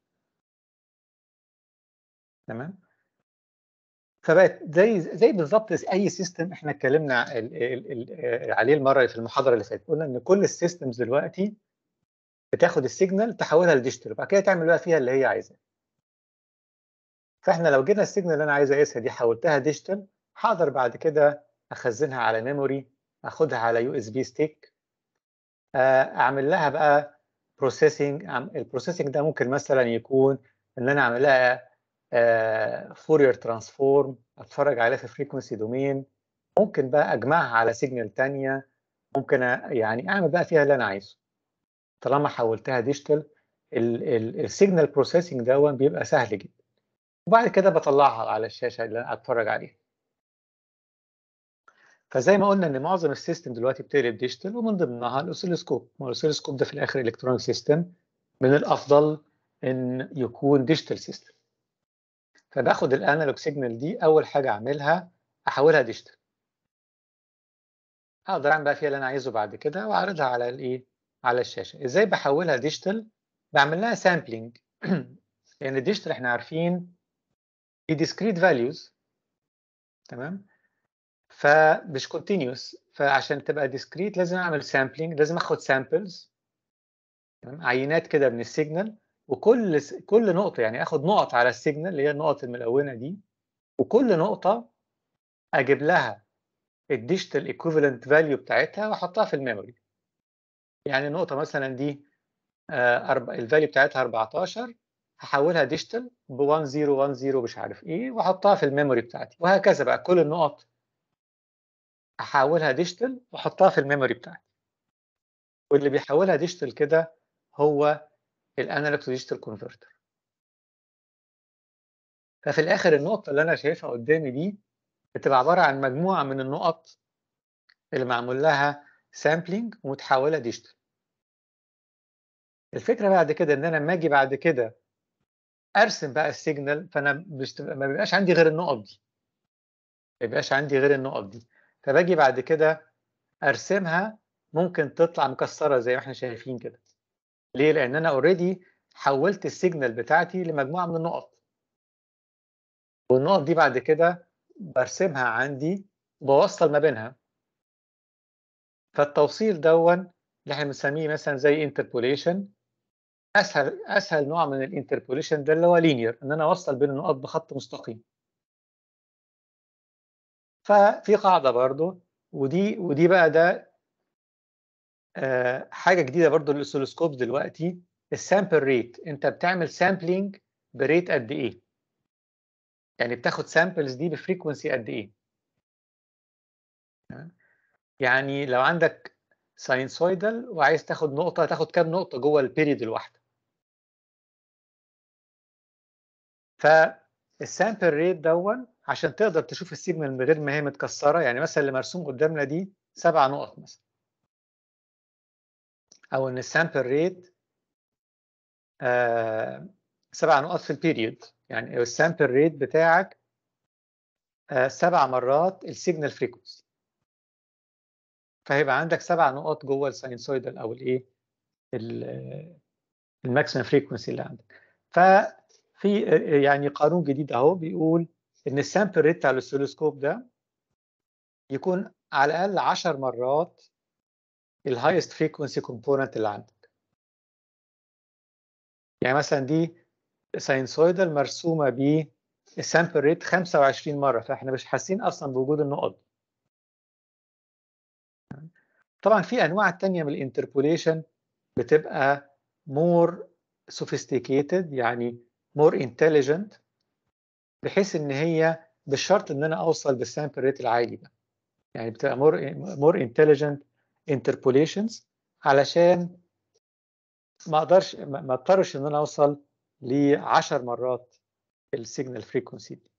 تمام فبقت زي زي بالظبط اي سيستم احنا اتكلمنا ال ال ال عليه المره في المحاضره اللي فاتت قلنا ان كل السيستمز دلوقتي بتاخد السيجنال تحولها لديجيتال وبعد كده تعمل بقى فيها اللي هي عايزاه فاحنا لو جينا السيجنال اللي انا عايز اقيسها دي حولتها ديجيتال هقدر بعد كده اخزنها على ميموري اخدها على يو اس بي ستيك اعمل لها بقى بروسيسنج البروسيسنج ده ممكن مثلا يكون ان انا اعمل لها فورير ترانسفورم اتفرج عليها في فريكونسي دومين ممكن بقى اجمعها على سيجنال تانية ممكن يعني اعمل بقى فيها اللي انا عايزه طالما حولتها ديجيتال السيجنال بروسيسنج ده بيبقى سهل جدا وبعد كده بطلعها على الشاشه اللي انا اتفرج عليها فزي ما قلنا ان معظم السيستم دلوقتي بتقلب ديجيتال ومن ضمنها الاوسيلوسكوب الاوسيلوسكوب ده في الاخر الكترونيك سيستم من الافضل ان يكون ديجيتال سيستم فباخد الانالوج سيجنال دي اول حاجه اعملها احولها ديجيتال اقدر اعمل بقى فيها اللي انا عايزه بعد كده واعرضها على الايه على الشاشه ازاي بحولها ديجيتال بعمل لها سامبلينج لان الديجيتال احنا عارفين دي discrete values تمام فمش continuous فعشان تبقى discrete لازم اعمل sampling لازم اخد samples تمام عينات كده من السيجنال وكل كل نقطه يعني اخد نقط على السيجنال اللي هي النقط الملونه دي وكل نقطه اجيب لها الديجيتال ايكوفالنت فاليو بتاعتها واحطها في الميموري يعني النقطه مثلا دي آه الفاليو بتاعتها 14 هحولها ديجيتال ب 1010 مش عارف ايه واحطها في الميموري بتاعتي وهكذا بقى كل النقط احولها ديجيتال واحطها في الميموري بتاعتي واللي بيحولها ديجيتال كده هو الانالوج تو ديجيتال كونفرتر ففي الاخر النقطه اللي انا شايفها قدامي دي بتبقى عباره عن مجموعه من النقط اللي معمول لها سامبلينج ومتحوله ديجيتال الفكره بعد كده ان انا لما اجي بعد كده ارسم بقى السيجنال فانا مش ما بيبقاش عندي غير النقط دي ما بيبقاش عندي غير النقط دي فباجي بعد كده ارسمها ممكن تطلع مكسره زي ما احنا شايفين كده ليه لان انا اوريدي حولت السيجنال بتاعتي لمجموعه من النقط والنقط دي بعد كده برسمها عندي وبوصل ما بينها فالتوصيل دون اللي احنا بنسميه مثلا زي انتربوليشن اسهل اسهل نوع من الانتربوليشن ده اللي هو لينير ان انا اوصل بين النقط بخط مستقيم ففي قاعده برضو ودي ودي بقى ده آه حاجه جديده برضو للاسلوسكوب دلوقتي السامبل ريت انت بتعمل سامبلينج بريت قد ايه يعني بتاخد سامبلز دي بفريكونسي قد ايه يعني لو عندك ساينسويدال وعايز تاخد نقطه تاخد كام نقطه جوه البيريد الواحده فالسامبل ريت دون عشان تقدر تشوف السيجنال من غير ما هي متكسره يعني مثلا اللي مرسوم قدامنا دي سبع نقط مثلا او ان السامبل ريت آه سبع نقط في البيريود يعني السامبل ريت بتاعك آه سبع مرات السيجنال فريكونسي فهيبقى عندك سبع نقط جوه الساينسويدال او الايه الماكسيمم فريكونسي اللي عندك ففي يعني قانون جديد اهو بيقول ان السامبل ريت بتاع الاوسيلوسكوب ده يكون على الاقل 10 مرات الهايست فريكونسي كومبوننت اللي عندك يعني مثلا دي ساينسويدال مرسومه ب السامبل ريت 25 مره فاحنا مش حاسين اصلا بوجود النقط دي طبعا في انواع تانية من الانتربوليشن بتبقى more sophisticated يعني more intelligent بحيث ان هي بالشرط ان انا اوصل بالسامبل ريت العالي ده يعني بتبقى more more intelligent interpolations علشان ما اقدرش ما اضطرش ان انا اوصل ل 10 مرات السيجنال فريكونسي دي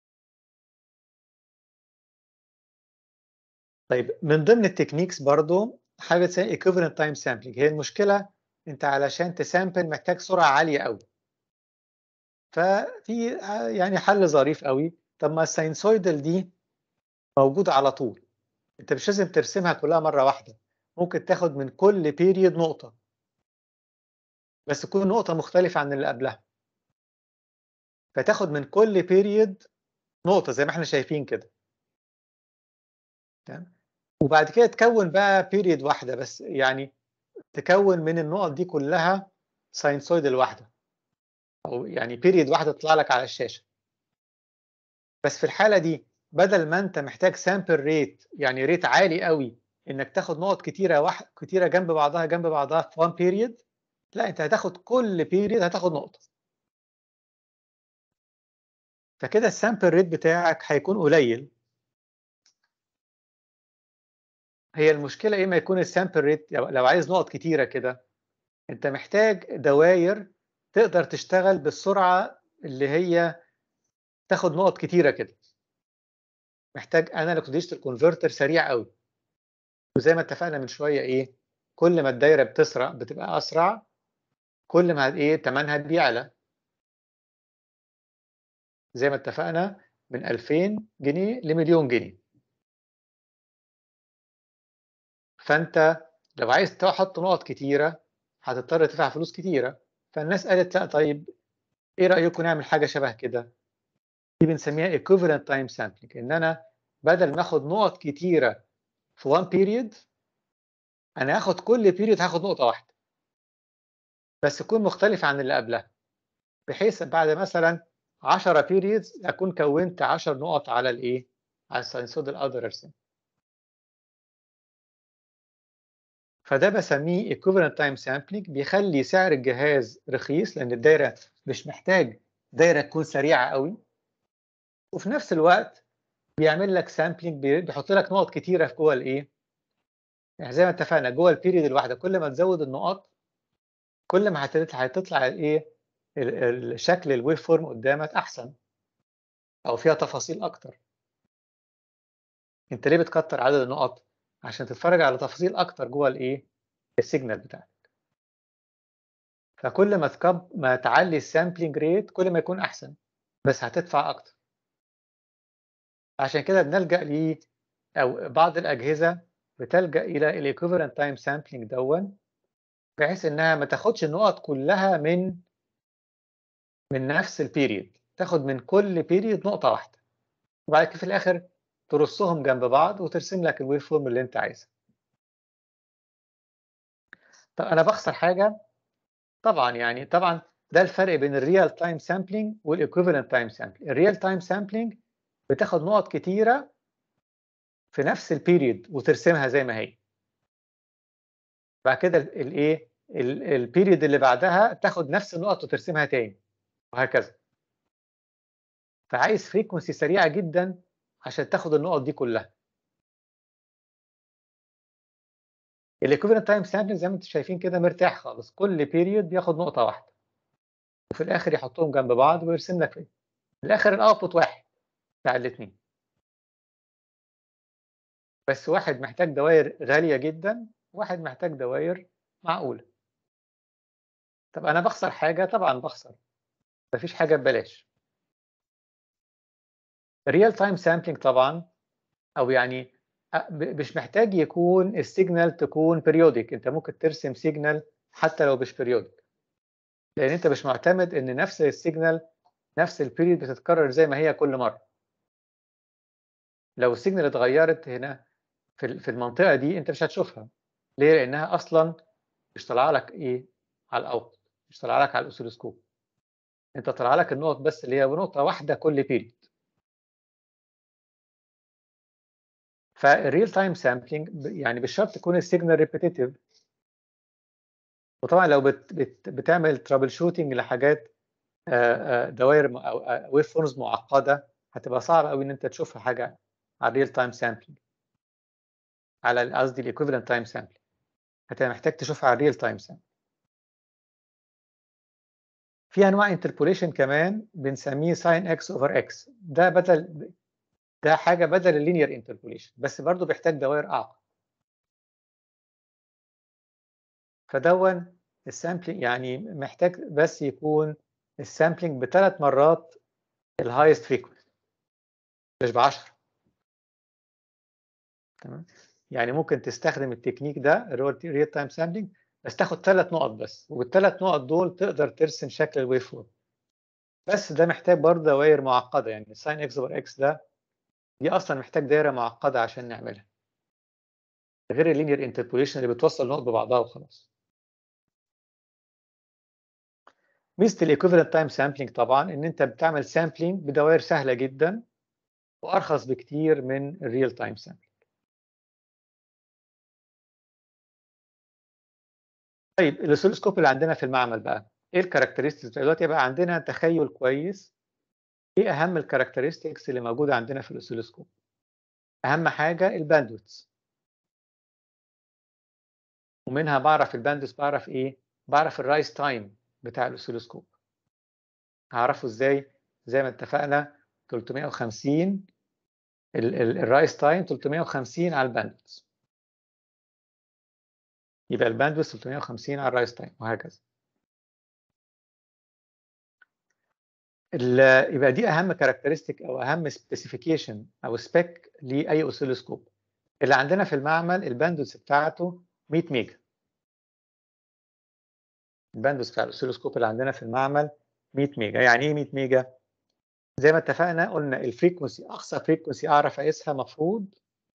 طيب من ضمن التكنيكس برضو حاجه اسمها equivalent time sampling هي المشكله انت علشان تسامبل محتاج سرعه عاليه قوي ففي يعني حل ظريف قوي طب ما الساينسويدال دي موجوده على طول انت مش لازم ترسمها كلها مره واحده ممكن تاخد من كل بيريد نقطه بس تكون نقطه مختلفه عن اللي قبلها فتاخد من كل بيريد نقطه زي ما احنا شايفين كده تمام وبعد كده تكون بقى بيريد واحده بس يعني تكون من النقط دي كلها ساينسويدال واحده او يعني بيريد واحده تطلع لك على الشاشه بس في الحاله دي بدل ما انت محتاج سامبل ريت يعني ريت عالي قوي انك تاخد نقط كتيره واحد كتيره جنب بعضها جنب بعضها في وان بيريد لا انت هتاخد كل بيريد هتاخد نقطه فكده السامبل ريت بتاعك هيكون قليل هي المشكله ايه ما يكون السامبل ريت لو عايز نقط كتيره كده انت محتاج دواير تقدر تشتغل بالسرعه اللي هي تاخد نقط كتيره كده محتاج انالوج ديجيتال كونفرتر سريع قوي وزي ما اتفقنا من شويه ايه كل ما الدايره بتسرع بتبقى اسرع كل ما ايه ثمنها بيعلى زي ما اتفقنا من 2000 جنيه لمليون جنيه فانت لو عايز تحط نقط كتيره هتضطر تدفع فلوس كتيره فالناس قالت لا طيب ايه رايكم نعمل حاجه شبه كده دي بنسميها equivalent time sampling ان انا بدل ما اخد نقط كتيره في one period انا هاخد كل period هاخد نقطه واحده بس تكون مختلفه عن اللي قبلها بحيث بعد مثلا 10 periods اكون كونت 10 نقط على الايه على الساينسود اقدر ارسم فده بسميه equivalent time sampling بيخلي سعر الجهاز رخيص لان الدايره مش محتاج دايره تكون سريعه قوي وفي نفس الوقت بيعمل لك سامبلينج بيحط لك نقط كتيره في جوه الايه يعني زي ما اتفقنا جوه البيريد الواحده كل ما تزود النقط كل ما هتطلع الايه الشكل الويف فورم قدامك احسن او فيها تفاصيل اكتر انت ليه بتكتر عدد النقط عشان تتفرج على تفاصيل اكتر جوه الايه السيجنال بتاعك فكل ما تكب ما تعلي السامبلينج ريت كل ما يكون احسن بس هتدفع اكتر عشان كده بنلجا ل او بعض الاجهزه بتلجا الى الايكوفالنت تايم سامبلينج دون بحيث انها ما تاخدش النقط كلها من من نفس البيريد تاخد من كل بيريد نقطه واحده وبعد كده في الاخر ترصهم جنب بعض وترسم لك الويف فورم اللي انت عايزها طب انا بخسر حاجه طبعا يعني طبعا ده الفرق بين الريال تايم سامبلينج والايكوفالنت تايم سامبلينج الريال تايم سامبلينج بتاخد نقط كتيره في نفس البيريد وترسمها زي ما هي بعد كده الايه البيريد اللي بعدها تاخد نفس النقط وترسمها تاني وهكذا فعايز فريكونسي سريعه جدا عشان تاخد النقط دي كلها الايكوفالنت تايم سامبلينج زي ما انتم شايفين كده مرتاح خالص كل بيريود بياخد نقطه واحده وفي الاخر يحطهم جنب بعض ويرسم لك فيه في الاخر الاوتبوت واحد بتاع الاثنين بس واحد محتاج دوائر غالية جدا واحد محتاج دوائر معقولة طب أنا بخسر حاجة طبعا بخسر مفيش حاجة ببلاش الريال تايم سامبلينج طبعا أو يعني مش محتاج يكون السيجنال تكون بيريودك انت ممكن ترسم سيجنال حتى لو مش بيريودك لان انت مش معتمد ان نفس السيجنال نفس البيريود بتتكرر زي ما هي كل مره لو السيجنال اتغيرت هنا في في المنطقه دي انت مش هتشوفها ليه لانها اصلا مش طالعه لك ايه على الاوت مش طالعه لك على الاوسيلوسكوب انت طالعه لك النقط بس اللي هي بنقطه واحده كل بيريود فالريل تايم سامبلينج يعني بالشرط تكون السيجنال ريبيتيتيف وطبعا لو بت بت بتعمل ترابل شوتنج لحاجات دوائر او ويف فورمز معقده هتبقى صعب قوي ان انت تشوفها حاجه على الريل تايم سامبلينج على قصدي الايكويفالنت تايم سامبلينج هتبقى محتاج تشوفها على الريل تايم سامبلينج في انواع انتربوليشن كمان بنسميه ساين اكس اوفر اكس ده بدل ده حاجه بدل اللينير انتربوليشن بس برضه بيحتاج دوائر اعقد فدون السامبلينج يعني محتاج بس يكون السامبلينج بثلاث مرات الهايست فريكونسي مش ب 10 تمام يعني ممكن تستخدم التكنيك ده اللي هو الريال تايم سامبلينج بس تاخد ثلاث نقط بس والثلاث نقط دول تقدر ترسم شكل الويف فورم بس ده محتاج برضه دوائر معقده يعني ساين اكس اوفر اكس ده دي اصلا محتاج دايره معقده عشان نعملها غير اللينير انتربوليشن اللي بتوصل نقط ببعضها وخلاص ميزه الايكوفالنت تايم سامبلينج طبعا ان انت بتعمل سامبلينج بدوائر سهله جدا وارخص بكتير من الريل تايم سامبلينج طيب الاوسيلوسكوب اللي عندنا في المعمل بقى ايه الكاركترستكس دلوقتي يبقى عندنا تخيل كويس ايه اهم الكاركترستكس اللي موجوده عندنا في الاوسيلوسكوب اهم حاجه الباندويث ومنها بعرف الباندويث بعرف ايه بعرف الرايس تايم بتاع الاوسيلوسكوب هعرفه ازاي زي ما اتفقنا 350 الرايس تايم 350 على الباندويث يبقى الباندويث 350 على الرايس تايم وهكذا يبقى دي اهم كاركترستيك او اهم سبيسيفيكيشن او سبيك لاي اوسيلوسكوب اللي عندنا في المعمل الباندوث بتاعته 100 ميجا الباندوث بتاع الاوسيلوسكوب اللي عندنا في المعمل 100 ميجا يعني ايه 100 ميجا زي ما اتفقنا قلنا الفريكونسي اقصى فريكونسي اعرف اقيسها مفروض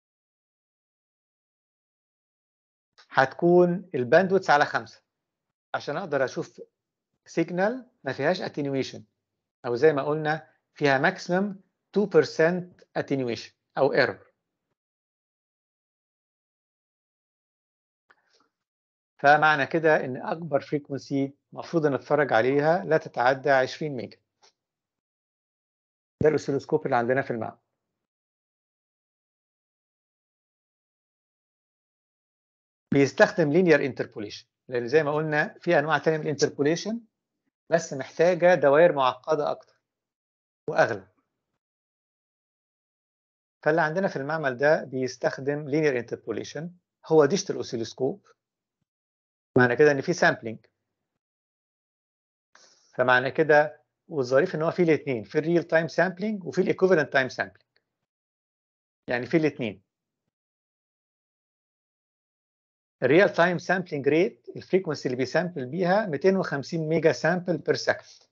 هتكون الباندوث على 5 عشان اقدر اشوف سيجنال ما فيهاش اتنيويشن او زي ما قلنا فيها ماكسيمم 2% attenuation او error فمعنى كده ان اكبر فريكونسي المفروض نتفرج عليها لا تتعدى 20 ميجا ده الاوسيلوسكوب اللي عندنا في المعمل بيستخدم لينير انتربوليشن لان زي ما قلنا في انواع ثانيه من الانتربوليشن بس محتاجه دوائر معقده اكتر واغلى فاللي عندنا في المعمل ده بيستخدم لينير انتربوليشن هو ديجيتال اوسيلوسكوب معنى كده ان في سامبلينج فمعنى كده والظريف ان هو في الاثنين في الريل تايم سامبلينج وفي الايكوفالنت تايم سامبلينج يعني في الاثنين الريال تايم سامبلينج ريت الفريكونسي اللي بيسامبل بيها 250 ميجا سامبل بير سكند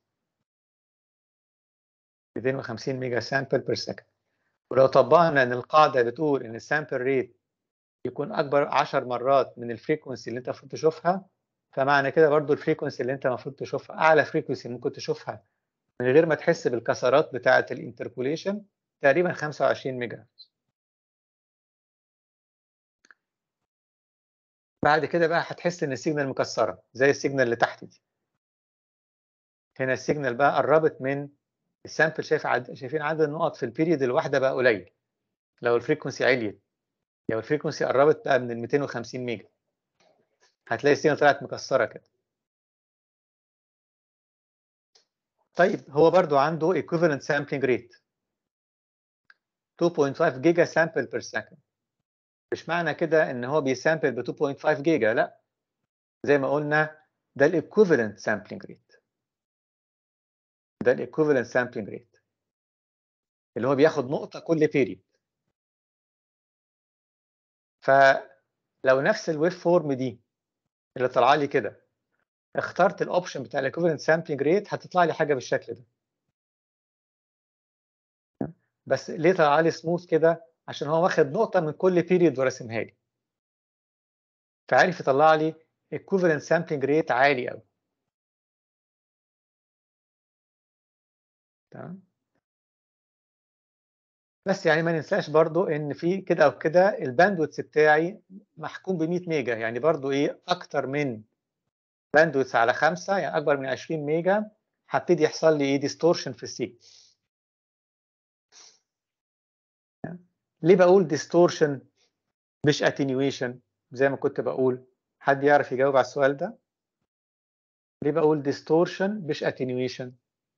250 ميجا سامبل بير سكند ولو طبقنا ان القاعده بتقول ان السامبل ريت يكون اكبر 10 مرات من الفريكونسي اللي انت المفروض تشوفها فمعنى كده برضو الفريكونسي اللي انت المفروض تشوفها اعلى فريكونسي ممكن تشوفها من غير ما تحس بالكسرات بتاعه الانتربوليشن تقريبا 25 ميجا هرتز بعد كده بقى هتحس ان السيجنال مكسره زي السيجنال اللي تحت دي هنا السيجنال بقى قربت من السامبل شايف عد... شايفين عدد النقط في البيريود الواحده بقى قليل لو الفريكونسي عليت لو الفريكونسي قربت بقى من ال 250 ميجا هتلاقي السيجنال طلعت مكسره كده طيب هو برضو عنده equivalent sampling rate 2.5 جيجا سامبل بير سكند مش معنى كده ان هو بيسامبل ب 2.5 جيجا لا زي ما قلنا ده الايكوفالنت سامبلنج ريت ده الايكوفالنت سامبلنج ريت اللي هو بياخد نقطه كل بيريد فلو نفس الويف فورم دي اللي طالعه لي كده اخترت الاوبشن بتاع الايكوفالنت سامبلنج ريت هتطلع لي حاجه بالشكل ده بس ليه طلع لي سموث كده عشان هو واخد نقطه من كل بيريد ورسمها لي فعرف يطلع لي equivalent sampling rate عالي قوي تمام بس يعني ما ننساش برضو ان في كده او كده الباندويث بتاعي محكوم ب 100 ميجا يعني برضو ايه اكتر من باندويث على 5 يعني اكبر من 20 ميجا هبتدي يحصل لي ايه ديستورشن في السيجنال ليه بقول ديستورشن مش اتنيويشن زي ما كنت بقول حد يعرف يجاوب على السؤال ده ليه بقول ديستورشن مش اتنيويشن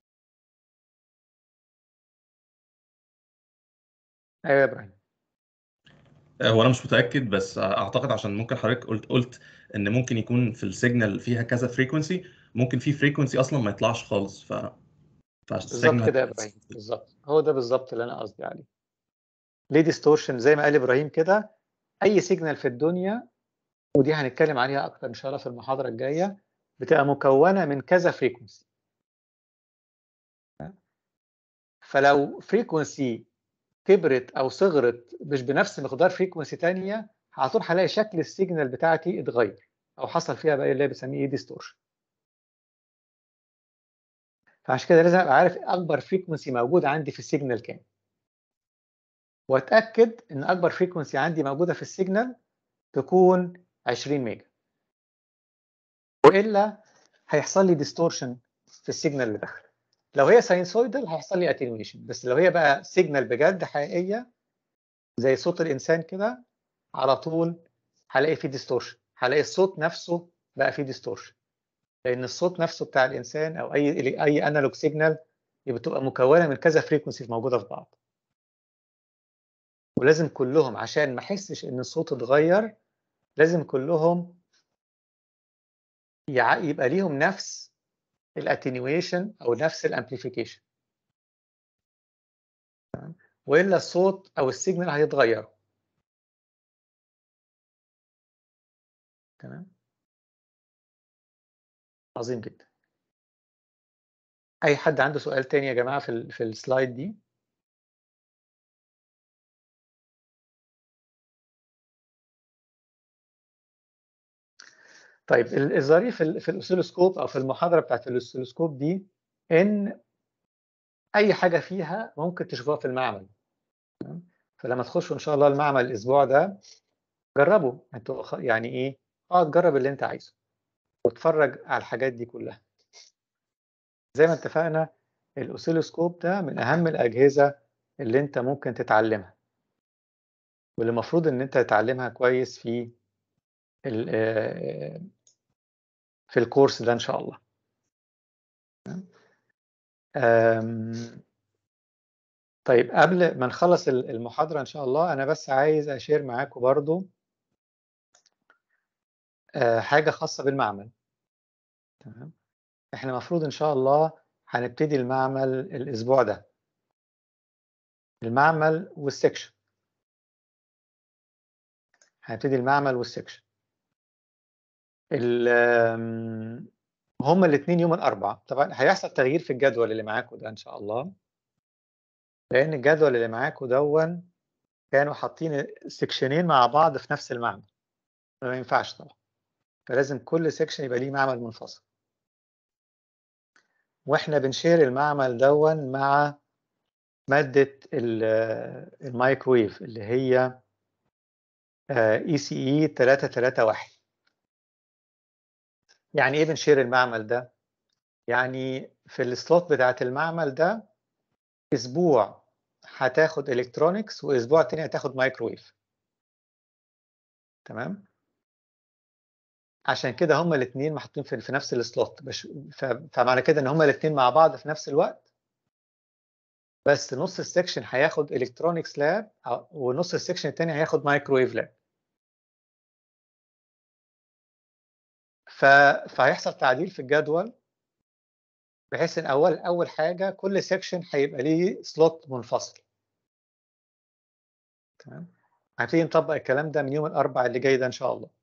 ايوه يا ابراهيم هو انا مش متاكد بس اعتقد عشان ممكن حضرتك قلت قلت ان ممكن يكون في السيجنال فيها كذا فريكونسي ممكن في فريكونسي اصلا ما يطلعش خالص ف بالظبط كده يا ابراهيم بالظبط هو ده بالظبط اللي انا قصدي عليه ليه ديستورشن زي ما قال ابراهيم كده اي سيجنال في الدنيا ودي هنتكلم عليها اكتر ان شاء الله في المحاضره الجايه بتبقى مكونه من كذا فريكونسي فلو فريكونسي كبرت او صغرت مش بنفس مقدار فريكونسي ثانيه على طول هلاقي شكل السيجنال بتاعتي اتغير او حصل فيها بقى اللي بنسميه ايه ديستورشن فعشان كده لازم ابقى عارف اكبر فريكونسي موجود عندي في السيجنال كام واتاكد ان اكبر فريكونسي عندي موجوده في السيجنال تكون 20 ميجا والا هيحصل لي ديستورشن في السيجنال اللي داخل لو هي ساينسويدال هيحصل لي اتنويشن بس لو هي بقى سيجنال بجد حقيقيه زي صوت الانسان كده على طول هلاقي فيه ديستورشن هلاقي الصوت نفسه بقى فيه ديستورشن لان الصوت نفسه بتاع الانسان او اي اي انالوج سيجنال بتبقى مكونه من كذا فريكونسي موجوده في بعض ولازم كلهم عشان ما احسش ان الصوت اتغير لازم كلهم يبقى ليهم نفس الاتنيويشن او نفس الامبليفيكيشن والا الصوت او السيجنال هيتغير تمام عظيم جدا اي حد عنده سؤال تاني يا جماعه في ال في السلايد دي طيب الظريف في الاوسيلوسكوب او في المحاضره بتاعت الاوسيلوسكوب دي ان اي حاجه فيها ممكن تشوفوها في المعمل فلما تخشوا ان شاء الله المعمل الاسبوع ده جربوا انتوا يعني ايه اقعد جرب اللي انت عايزه واتفرج على الحاجات دي كلها زي ما اتفقنا الاوسيلوسكوب ده من اهم الاجهزه اللي انت ممكن تتعلمها واللي المفروض ان انت تتعلمها كويس في في الكورس ده ان شاء الله طيب قبل ما نخلص المحاضرة إن شاء الله أنا بس عايز أشير معاكم برضو حاجة خاصة بالمعمل تمام إحنا المفروض إن شاء الله هنبتدي المعمل الأسبوع ده المعمل والسكشن هنبتدي المعمل والسكشن هما الاثنين يوم الأربعاء طبعا هيحصل تغيير في الجدول اللي معاكم ده إن شاء الله لأن الجدول اللي معاكم دون كانوا حاطين سكشنين مع بعض في نفس المعمل ما ينفعش طبعا فلازم كل سكشن يبقى ليه معمل منفصل واحنا بنشير المعمل دون مع مادة المايكرويف اللي هي اي سي اي 331 يعني ايه بنشير المعمل ده يعني في السلوت بتاعت المعمل ده اسبوع هتاخد الكترونكس واسبوع تاني هتاخد مايكرويف تمام عشان كده هما الاثنين محطوطين في, في نفس السلوت فمعنى كده ان هما الاثنين مع بعض في نفس الوقت بس نص السكشن هياخد الكترونكس لاب ونص السكشن التاني هياخد مايكرويف لاب ف... فهيحصل تعديل في الجدول بحيث ان اول اول حاجه كل سيكشن هيبقى ليه سلوت منفصل تمام هنبتدي نطبق الكلام ده من يوم الاربعاء اللي جاي ده ان شاء الله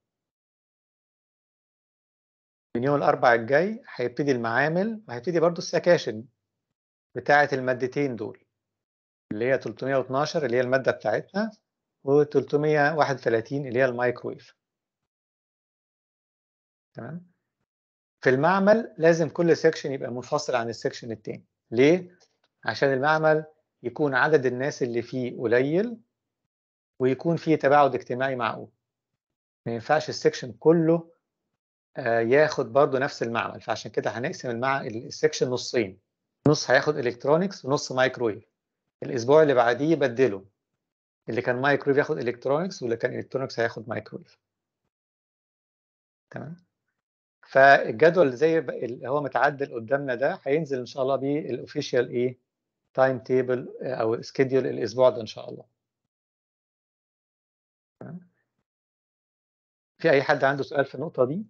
من يوم الاربعاء الجاي هيبتدي المعامل وهيبتدي برضو السكاشن بتاعه المادتين دول اللي هي 312 اللي هي الماده بتاعتنا و331 اللي هي المايكرويف تمام في المعمل لازم كل سيكشن يبقى منفصل عن السيكشن التاني ليه عشان المعمل يكون عدد الناس اللي فيه قليل ويكون فيه تباعد اجتماعي معقول ما ينفعش السيكشن كله آه، ياخد برضه نفس المعمل فعشان كده هنقسم المع... السيكشن نصين نص هياخد الكترونكس ونص مايكرويف الاسبوع اللي بعديه يبدله اللي كان مايكرويف ياخد الكترونكس واللي كان الكترونكس هياخد مايكرويف تمام فالجدول اللي زي اللي هو متعدل قدامنا ده هينزل ان شاء الله بيه الاوفيشال ايه تايم تيبل او سكيدول الاسبوع ده ان شاء الله تمام؟ في اي حد عنده سؤال في النقطه دي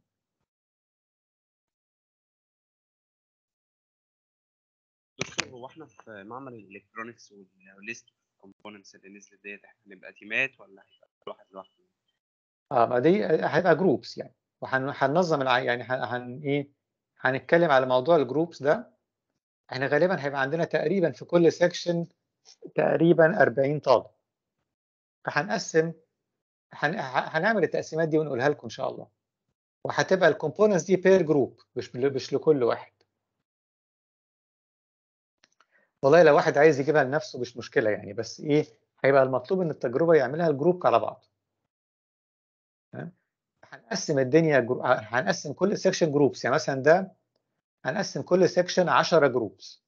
دكتور هو احنا في معمل الالكترونكس والليست كومبوننتس اللي نزلت ديت احنا هنبقى تيمات ولا هيبقى كل واحد لوحده؟ اه ما دي هيبقى جروبس يعني وهننظم الع... يعني هن... هن ايه هنتكلم على موضوع الجروبس ده احنا غالبا هيبقى عندنا تقريبا في كل سيكشن تقريبا 40 طالب فهنقسم هن... هنعمل التقسيمات دي ونقولها لكم ان شاء الله وهتبقى الكومبوننتس دي بير جروب مش مش لكل واحد والله لو واحد عايز يجيبها لنفسه مش مشكله يعني بس ايه هيبقى المطلوب ان التجربه يعملها الجروب على بعض تمام؟ هنقسم الدنيا جرو... هنقسم كل سيكشن جروبس يعني مثلا ده هنقسم كل سيكشن 10 جروبس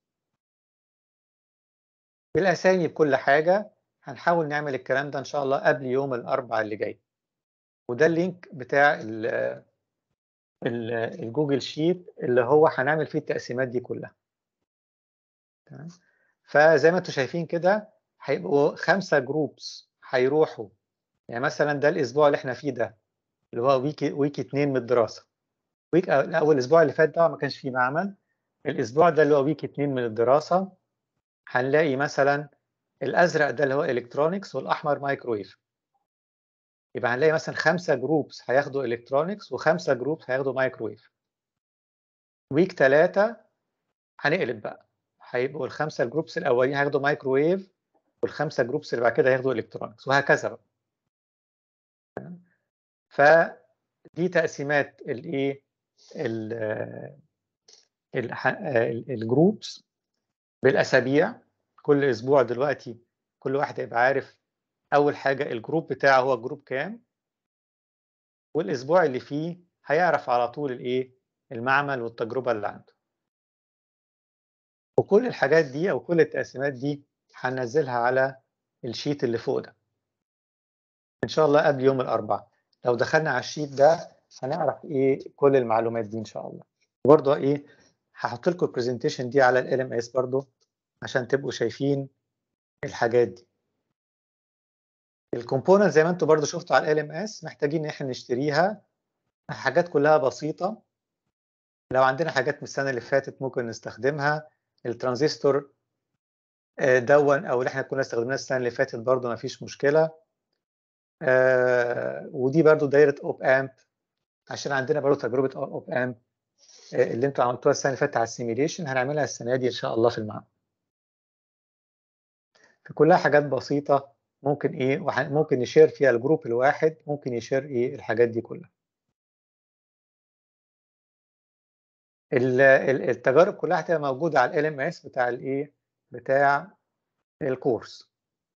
بالاسامي بكل حاجه هنحاول نعمل الكلام ده ان شاء الله قبل يوم الاربعاء اللي جاي وده اللينك بتاع ال ال الجوجل شيت اللي هو هنعمل فيه التقسيمات دي كلها تمام فزي ما انتم شايفين كده هيبقوا خمسه جروبس هيروحوا يعني مثلا ده الاسبوع اللي احنا فيه ده اللي هو ويك ويك اتنين من الدراسه ويك اول الاسبوع اللي فات ده ما كانش فيه معمل الاسبوع ده اللي هو ويك اتنين من الدراسه هنلاقي مثلا الازرق ده اللي هو الكترونكس والاحمر مايكرويف يبقى هنلاقي مثلا خمسه جروبس هياخدوا الكترونكس وخمسه جروبس هياخدوا مايكرويف ويك ثلاثه هنقلب بقى هيبقوا الخمسه الجروبس الاولين هياخدوا مايكرويف والخمسه جروبس اللي بعد كده هياخدوا الكترونكس وهكذا بقى فدي تقسيمات الايه الجروبس بالاسابيع كل اسبوع دلوقتي كل واحد يبقى عارف اول حاجه الجروب بتاعه هو جروب كام والاسبوع اللي فيه هيعرف على طول الايه المعمل والتجربه اللي عنده وكل الحاجات دي او كل التقسيمات دي هننزلها على الشيت اللي فوق ده ان شاء الله قبل يوم الاربعاء لو دخلنا على الشيت ده هنعرف ايه كل المعلومات دي ان شاء الله برضه ايه هحط لكم البرزنتيشن دي على ال ام اس برضه عشان تبقوا شايفين الحاجات دي الكومبوننت زي ما انتم برضه شفتوا على ال ام اس محتاجين ان احنا نشتريها حاجات كلها بسيطه لو عندنا حاجات من السنه اللي فاتت ممكن نستخدمها الترانزستور دون او اللي احنا كنا استخدمناه السنه اللي فاتت برضه ما فيش مشكله آه ودي برضو دايره اوب امب عشان عندنا برضو تجربه اوب امب آه اللي انتوا عملتوها السنه اللي فاتت على السيميليشن هنعملها السنه دي ان شاء الله في المعمل فكلها حاجات بسيطه ممكن ايه ممكن نشير فيها الجروب الواحد ممكن يشير ايه الحاجات دي كلها التجارب كلها هتبقى موجوده على ال ام اس بتاع الايه بتاع الكورس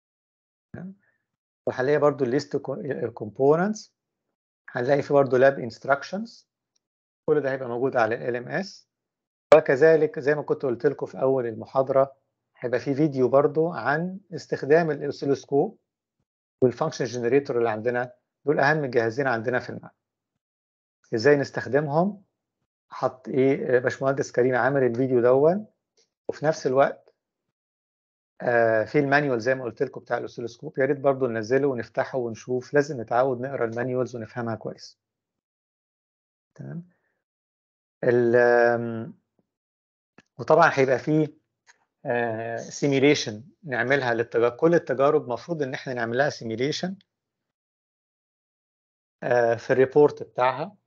وهنلاقي برضو الليست الكومبوننتس هنلاقي في برضو لاب انستراكشنز كل ده هيبقى موجود على ال ام اس وكذلك زي ما كنت قلت لكم في اول المحاضره هيبقى في فيديو برضو عن استخدام الاوسيلوسكوب والفانكشن جنريتور اللي عندنا دول اهم جهازين عندنا في المعمل ازاي نستخدمهم حط ايه باشمهندس كريم عامل الفيديو دون وفي نفس الوقت آه، في المانيوال زي ما قلت لكم بتاع الاوسيلوسكوب يا ريت برضه ننزله ونفتحه ونشوف لازم نتعود نقرا المانيوالز ونفهمها كويس تمام ال آم، وطبعا هيبقى فيه سيميليشن نعملها للتجارب كل التجارب المفروض ان احنا نعملها سيميليشن في الريبورت بتاعها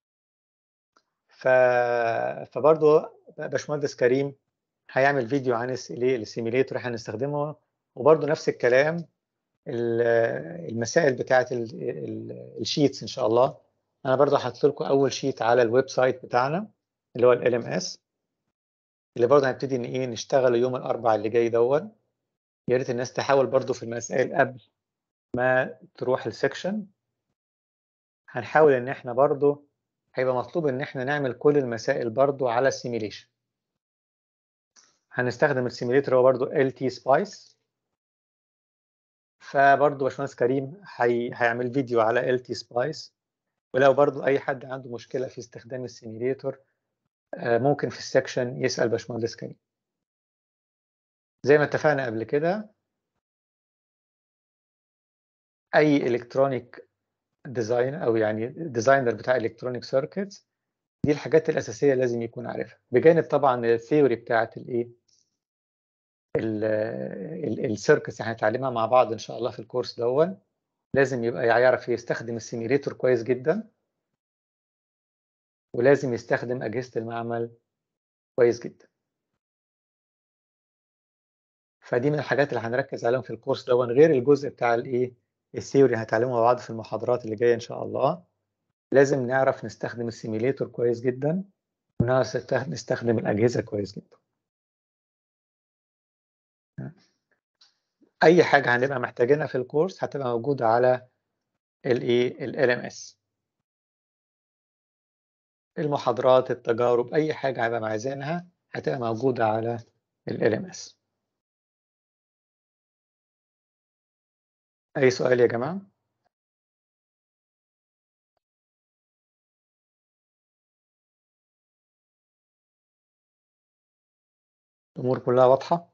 ف فبرضه باشمهندس كريم هيعمل فيديو عن السيميليتور احنا هنستخدمه وبرضه نفس الكلام ال- المسائل بتاعه الشيتس ان شاء الله انا برضه هحط لكم اول شيت على الويب سايت بتاعنا اللي هو ال ام اس اللي برضه هنبتدي ان ايه نشتغل يوم الاربعاء اللي جاي دون يا ريت الناس تحاول برضه في المسائل قبل ما تروح السكشن هنحاول ان احنا برضه هيبقى مطلوب ان احنا نعمل كل المسائل برضه على السيميليشن هنستخدم السيميليتر هو برضه ال تي سبايس فبرضه باشمهندس كريم هي... هيعمل فيديو على ال تي سبايس ولو برضه اي حد عنده مشكله في استخدام السيميليتور آه، ممكن في السكشن يسال باشمهندس كريم زي ما اتفقنا قبل كده اي الكترونيك ديزاين او يعني ديزاينر بتاع الكترونيك سيركتس دي الحاجات الاساسيه لازم يكون عارفها بجانب طبعا الثيوري بتاعت الايه السيركتس اللي هنتعلمها مع بعض ان شاء الله في الكورس دون لازم يبقى يعرف يستخدم السيميليتور كويس جدا ولازم يستخدم اجهزه المعمل كويس جدا فدي من الحاجات اللي هنركز عليهم في الكورس دون غير الجزء بتاع الايه الثيوري هنتعلمه مع بعض في المحاضرات اللي جايه ان شاء الله لازم نعرف نستخدم السيميليتور كويس جدا ونعرف نستخدم الاجهزه كويس جدا اي حاجه هنبقى محتاجينها في الكورس هتبقى موجوده على الايه ال ام اس المحاضرات التجارب اي حاجه هنبقى عايزينها هتبقى موجوده على ال ام اس اي سؤال يا جماعه الامور كلها واضحه